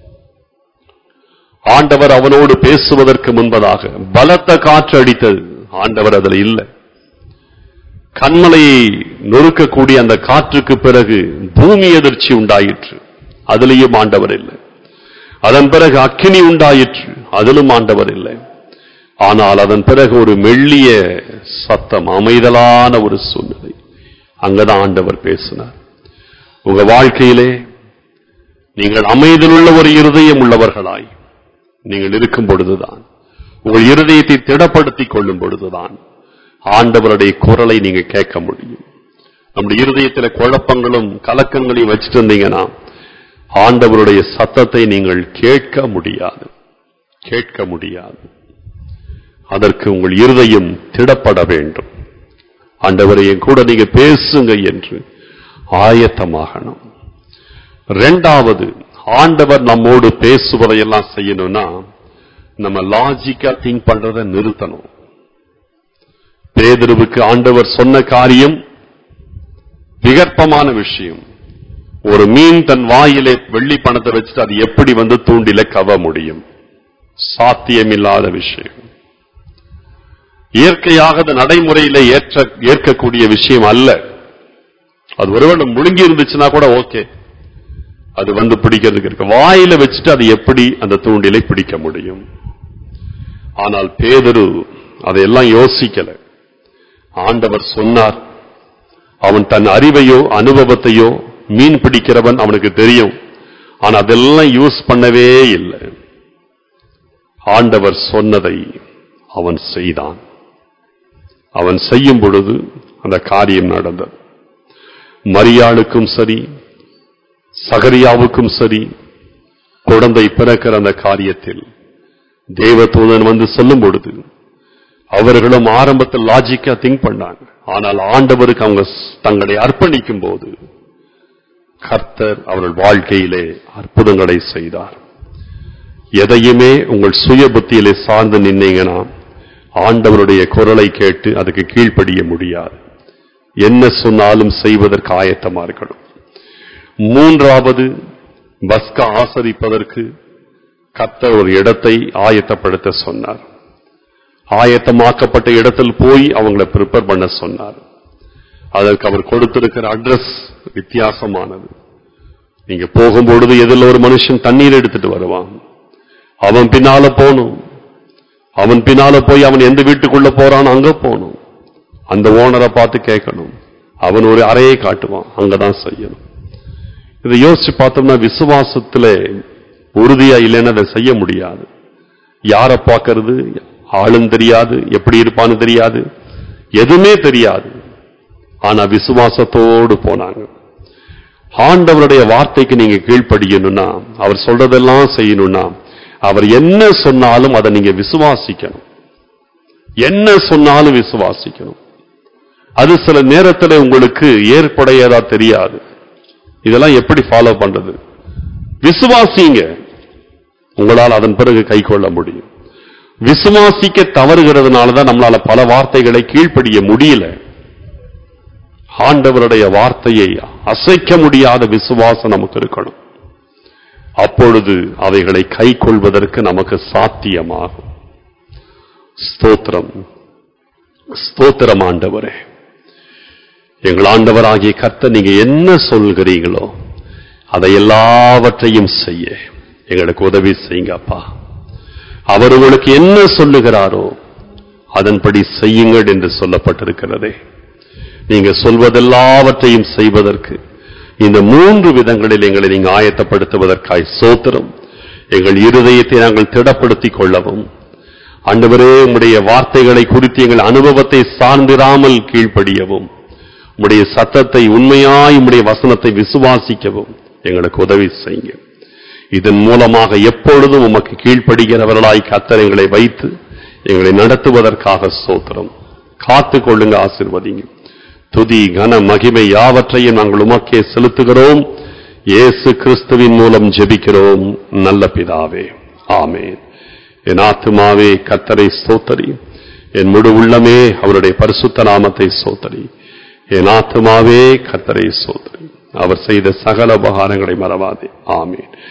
ஆண்டவர் அவனோடு பேசுவதற்கு முன்பதாக பலத்த காற்று அடித்தது ஆண்டவர் அதில் இல்லை கண்மலையை நொறுக்கக்கூடிய அந்த காற்றுக்கு பிறகு பூமி எதிர்ச்சி உண்டாயிற்று அதிலேயும் ஆண்டவர் இல்லை அதன் பிறகு அக்கினி உண்டாயிற்று அதிலும் ஆண்டவர் இல்லை ஆனால் அதன் பிறகு ஒரு மெல்லிய சத்தம் அமைதலான ஒரு சூழ்நிலை அங்கதான் ஆண்டவர் பேசினார் உங்க வாழ்க்கையிலே நீங்கள் அமைதலுள்ள ஒரு இருதயம் உள்ளவர்களாய் நீங்கள் இருக்கும் பொழுதுதான் உங்கள் இருதயத்தை திடப்படுத்திக் கொள்ளும் பொழுதுதான் ஆண்டவருடைய குரலை நீங்க கேட்க முடியும் நம்முடைய இருதயத்துல குழப்பங்களும் கலக்கங்களையும் வச்சுட்டு இருந்தீங்கன்னா ஆண்டவருடைய சத்தத்தை நீங்கள் கேட்க முடியாது கேட்க முடியாது அதற்கு உங்கள் இருதயம் திடப்பட வேண்டும் ஆண்டவரையும் கூட நீங்க பேசுங்க என்று ஆயத்தமாகணும் ரெண்டாவது ஆண்டவர் நம்மோடு பேசுவதையெல்லாம் செய்யணும்னா நம்ம லாஜிக்கா திங்க் பண்றதை நிறுத்தணும் பேதருவுக்கு ஆண்டவர் சொன்ன காரியம் விகற்பமான விஷயம் ஒரு மீன் தன் வாயிலே வெள்ளி பணத்தை வச்சுட்டு அது எப்படி வந்து தூண்டில கவ முடியும் சாத்தியமில்லாத விஷயம் இயற்கையாக அது நடைமுறையில ஏற்ற ஏற்கக்கூடிய விஷயம் அல்ல அது ஒருவேளை முழுங்கி இருந்துச்சுன்னா கூட ஓகே அது வந்து பிடிக்கிறதுக்கு இருக்கு வாயில வச்சுட்டு அது எப்படி அந்த தூண்டிலை பிடிக்க முடியும் ஆனால் பேதரு அதையெல்லாம் யோசிக்கல ஆண்டவர் சொன்னார் அவன் தன் அறிவையோ அனுபவத்தையோ மீன் பிடிக்கிறவன் அவனுக்கு தெரியும் ஆனா அதெல்லாம் யூஸ் பண்ணவே இல்லை ஆண்டவர் சொன்னதை அவன் செய்தான் அவன் செய்யும் பொழுது அந்த காரியம் நடந்தது மரியாளுக்கும் சரி சகரியாவுக்கும் சரி குழந்தை பிறக்கிற அந்த காரியத்தில் தேவதூதன் வந்து சொல்லும் பொழுது அவர்களும் ஆரம்பத்தில் லாஜிக்கா திங்க் பண்ணாங்க ஆனால் ஆண்டவருக்கு அவங்க தங்களை அர்ப்பணிக்கும் போது கர்த்தர் அவர்கள் வாழ்க்கையிலே அற்புதங்களை செய்தார் எதையுமே உங்கள் சுய புத்தியிலே சார்ந்து நின்னீங்கன்னா ஆண்டவருடைய குரலை கேட்டு அதுக்கு கீழ்ப்படிய முடியாது என்ன சொன்னாலும் செய்வதற்கு ஆயத்தமா இருக்கணும் மூன்றாவது பஸ்கா ஆசரிப்பதற்கு கர்த்தர் ஒரு இடத்தை ஆயத்தப்படுத்த சொன்னார் ஆயத்தமாக்கப்பட்ட இடத்தில் போய் அவங்களை ப்ரிப்பேர் பண்ண சொன்னார் அதற்கு அவர் கொடுத்திருக்கிற அட்ரஸ் வித்தியாசமானது நீங்க போகும்பொழுது எதில் ஒரு மனுஷன் தண்ணீர் எடுத்துட்டு வருவான் அவன் பின்னால போகணும் அவன் பின்னால போய் அவன் எந்த வீட்டுக்குள்ள போறான் அங்க போகணும் அந்த ஓனரை பார்த்து கேட்கணும் அவன் ஒரு அறையை காட்டுவான் அங்கதான் செய்யணும் இதை யோசிச்சு பார்த்தோம்னா விசுவாசத்துல உறுதியா இல்லைன்னா அதை செய்ய முடியாது யாரை பார்க்கறது ஆளும் தெரியாது எப்படி இருப்பான்னு தெரியாது எதுவுமே தெரியாது ஆனா விசுவாசத்தோடு போனாங்க ஆண்டவருடைய வார்த்தைக்கு நீங்க கீழ்ப்படியணும்னா அவர் சொல்றதெல்லாம் செய்யணும்னா அவர் என்ன சொன்னாலும் அதை நீங்க விசுவாசிக்கணும் என்ன சொன்னாலும் விசுவாசிக்கணும் அது சில நேரத்தில் உங்களுக்கு ஏற்புடையதா தெரியாது இதெல்லாம் எப்படி ஃபாலோ பண்றது விசுவாசிங்க உங்களால் அதன் பிறகு கை கொள்ள முடியும் விசுவாசிக்க தவறுகிறதுனால தான் நம்மளால பல வார்த்தைகளை கீழ்ப்படிய முடியல ஆண்டவருடைய வார்த்தையை அசைக்க முடியாத விசுவாசம் நமக்கு இருக்கணும் அப்பொழுது அவைகளை கை கொள்வதற்கு நமக்கு சாத்தியமாகும் ஸ்தோத்திரம் ஸ்தோத்திரம் ஆண்டவரே எங்கள் ஆண்டவராகிய கர்த்தர் நீங்க என்ன சொல்கிறீங்களோ அதை எல்லாவற்றையும் செய்ய எங்களுக்கு உதவி செய்யுங்க அப்பா அவர் உங்களுக்கு என்ன சொல்லுகிறாரோ அதன்படி செய்யுங்கள் என்று சொல்லப்பட்டிருக்கிறதே நீங்க சொல்வதெல்லாவற்றையும் செய்வதற்கு இந்த மூன்று விதங்களில் எங்களை நீங்க ஆயத்தப்படுத்துவதற்காய் சோத்திரம் எங்கள் இருதயத்தை நாங்கள் திடப்படுத்திக் கொள்ளவும் ஆண்டவரே உம்முடைய வார்த்தைகளை குறித்து எங்கள் அனுபவத்தை சார்ந்திராமல் கீழ்ப்படியவும் உம்முடைய சத்தத்தை உண்மையாய் உம்முடைய வசனத்தை விசுவாசிக்கவும் எங்களுக்கு உதவி செய்யுங்க இதன் மூலமாக எப்பொழுதும் உமக்கு கீழ்ப்படுகிறவர்களாய் கத்தர் எங்களை வைத்து எங்களை நடத்துவதற்காக சோத்திரம் காத்து கொள்ளுங்க ஆசிர்வதிங்க துதி கன மகிமை யாவற்றையும் நாங்கள் உமக்கே செலுத்துகிறோம் இயேசு கிறிஸ்துவின் மூலம் ஜெபிக்கிறோம் நல்ல பிதாவே ஆமேன் என் ஆத்துமாவே கத்தரை ஸ்தோத்தரி என் முழு உள்ளமே அவருடைய பரிசுத்த நாமத்தை சோத்தரி என் ஆத்துமாவே கத்தரை சோதரி அவர் செய்த சகல உபகாரங்களை மறவாதே ஆமேன்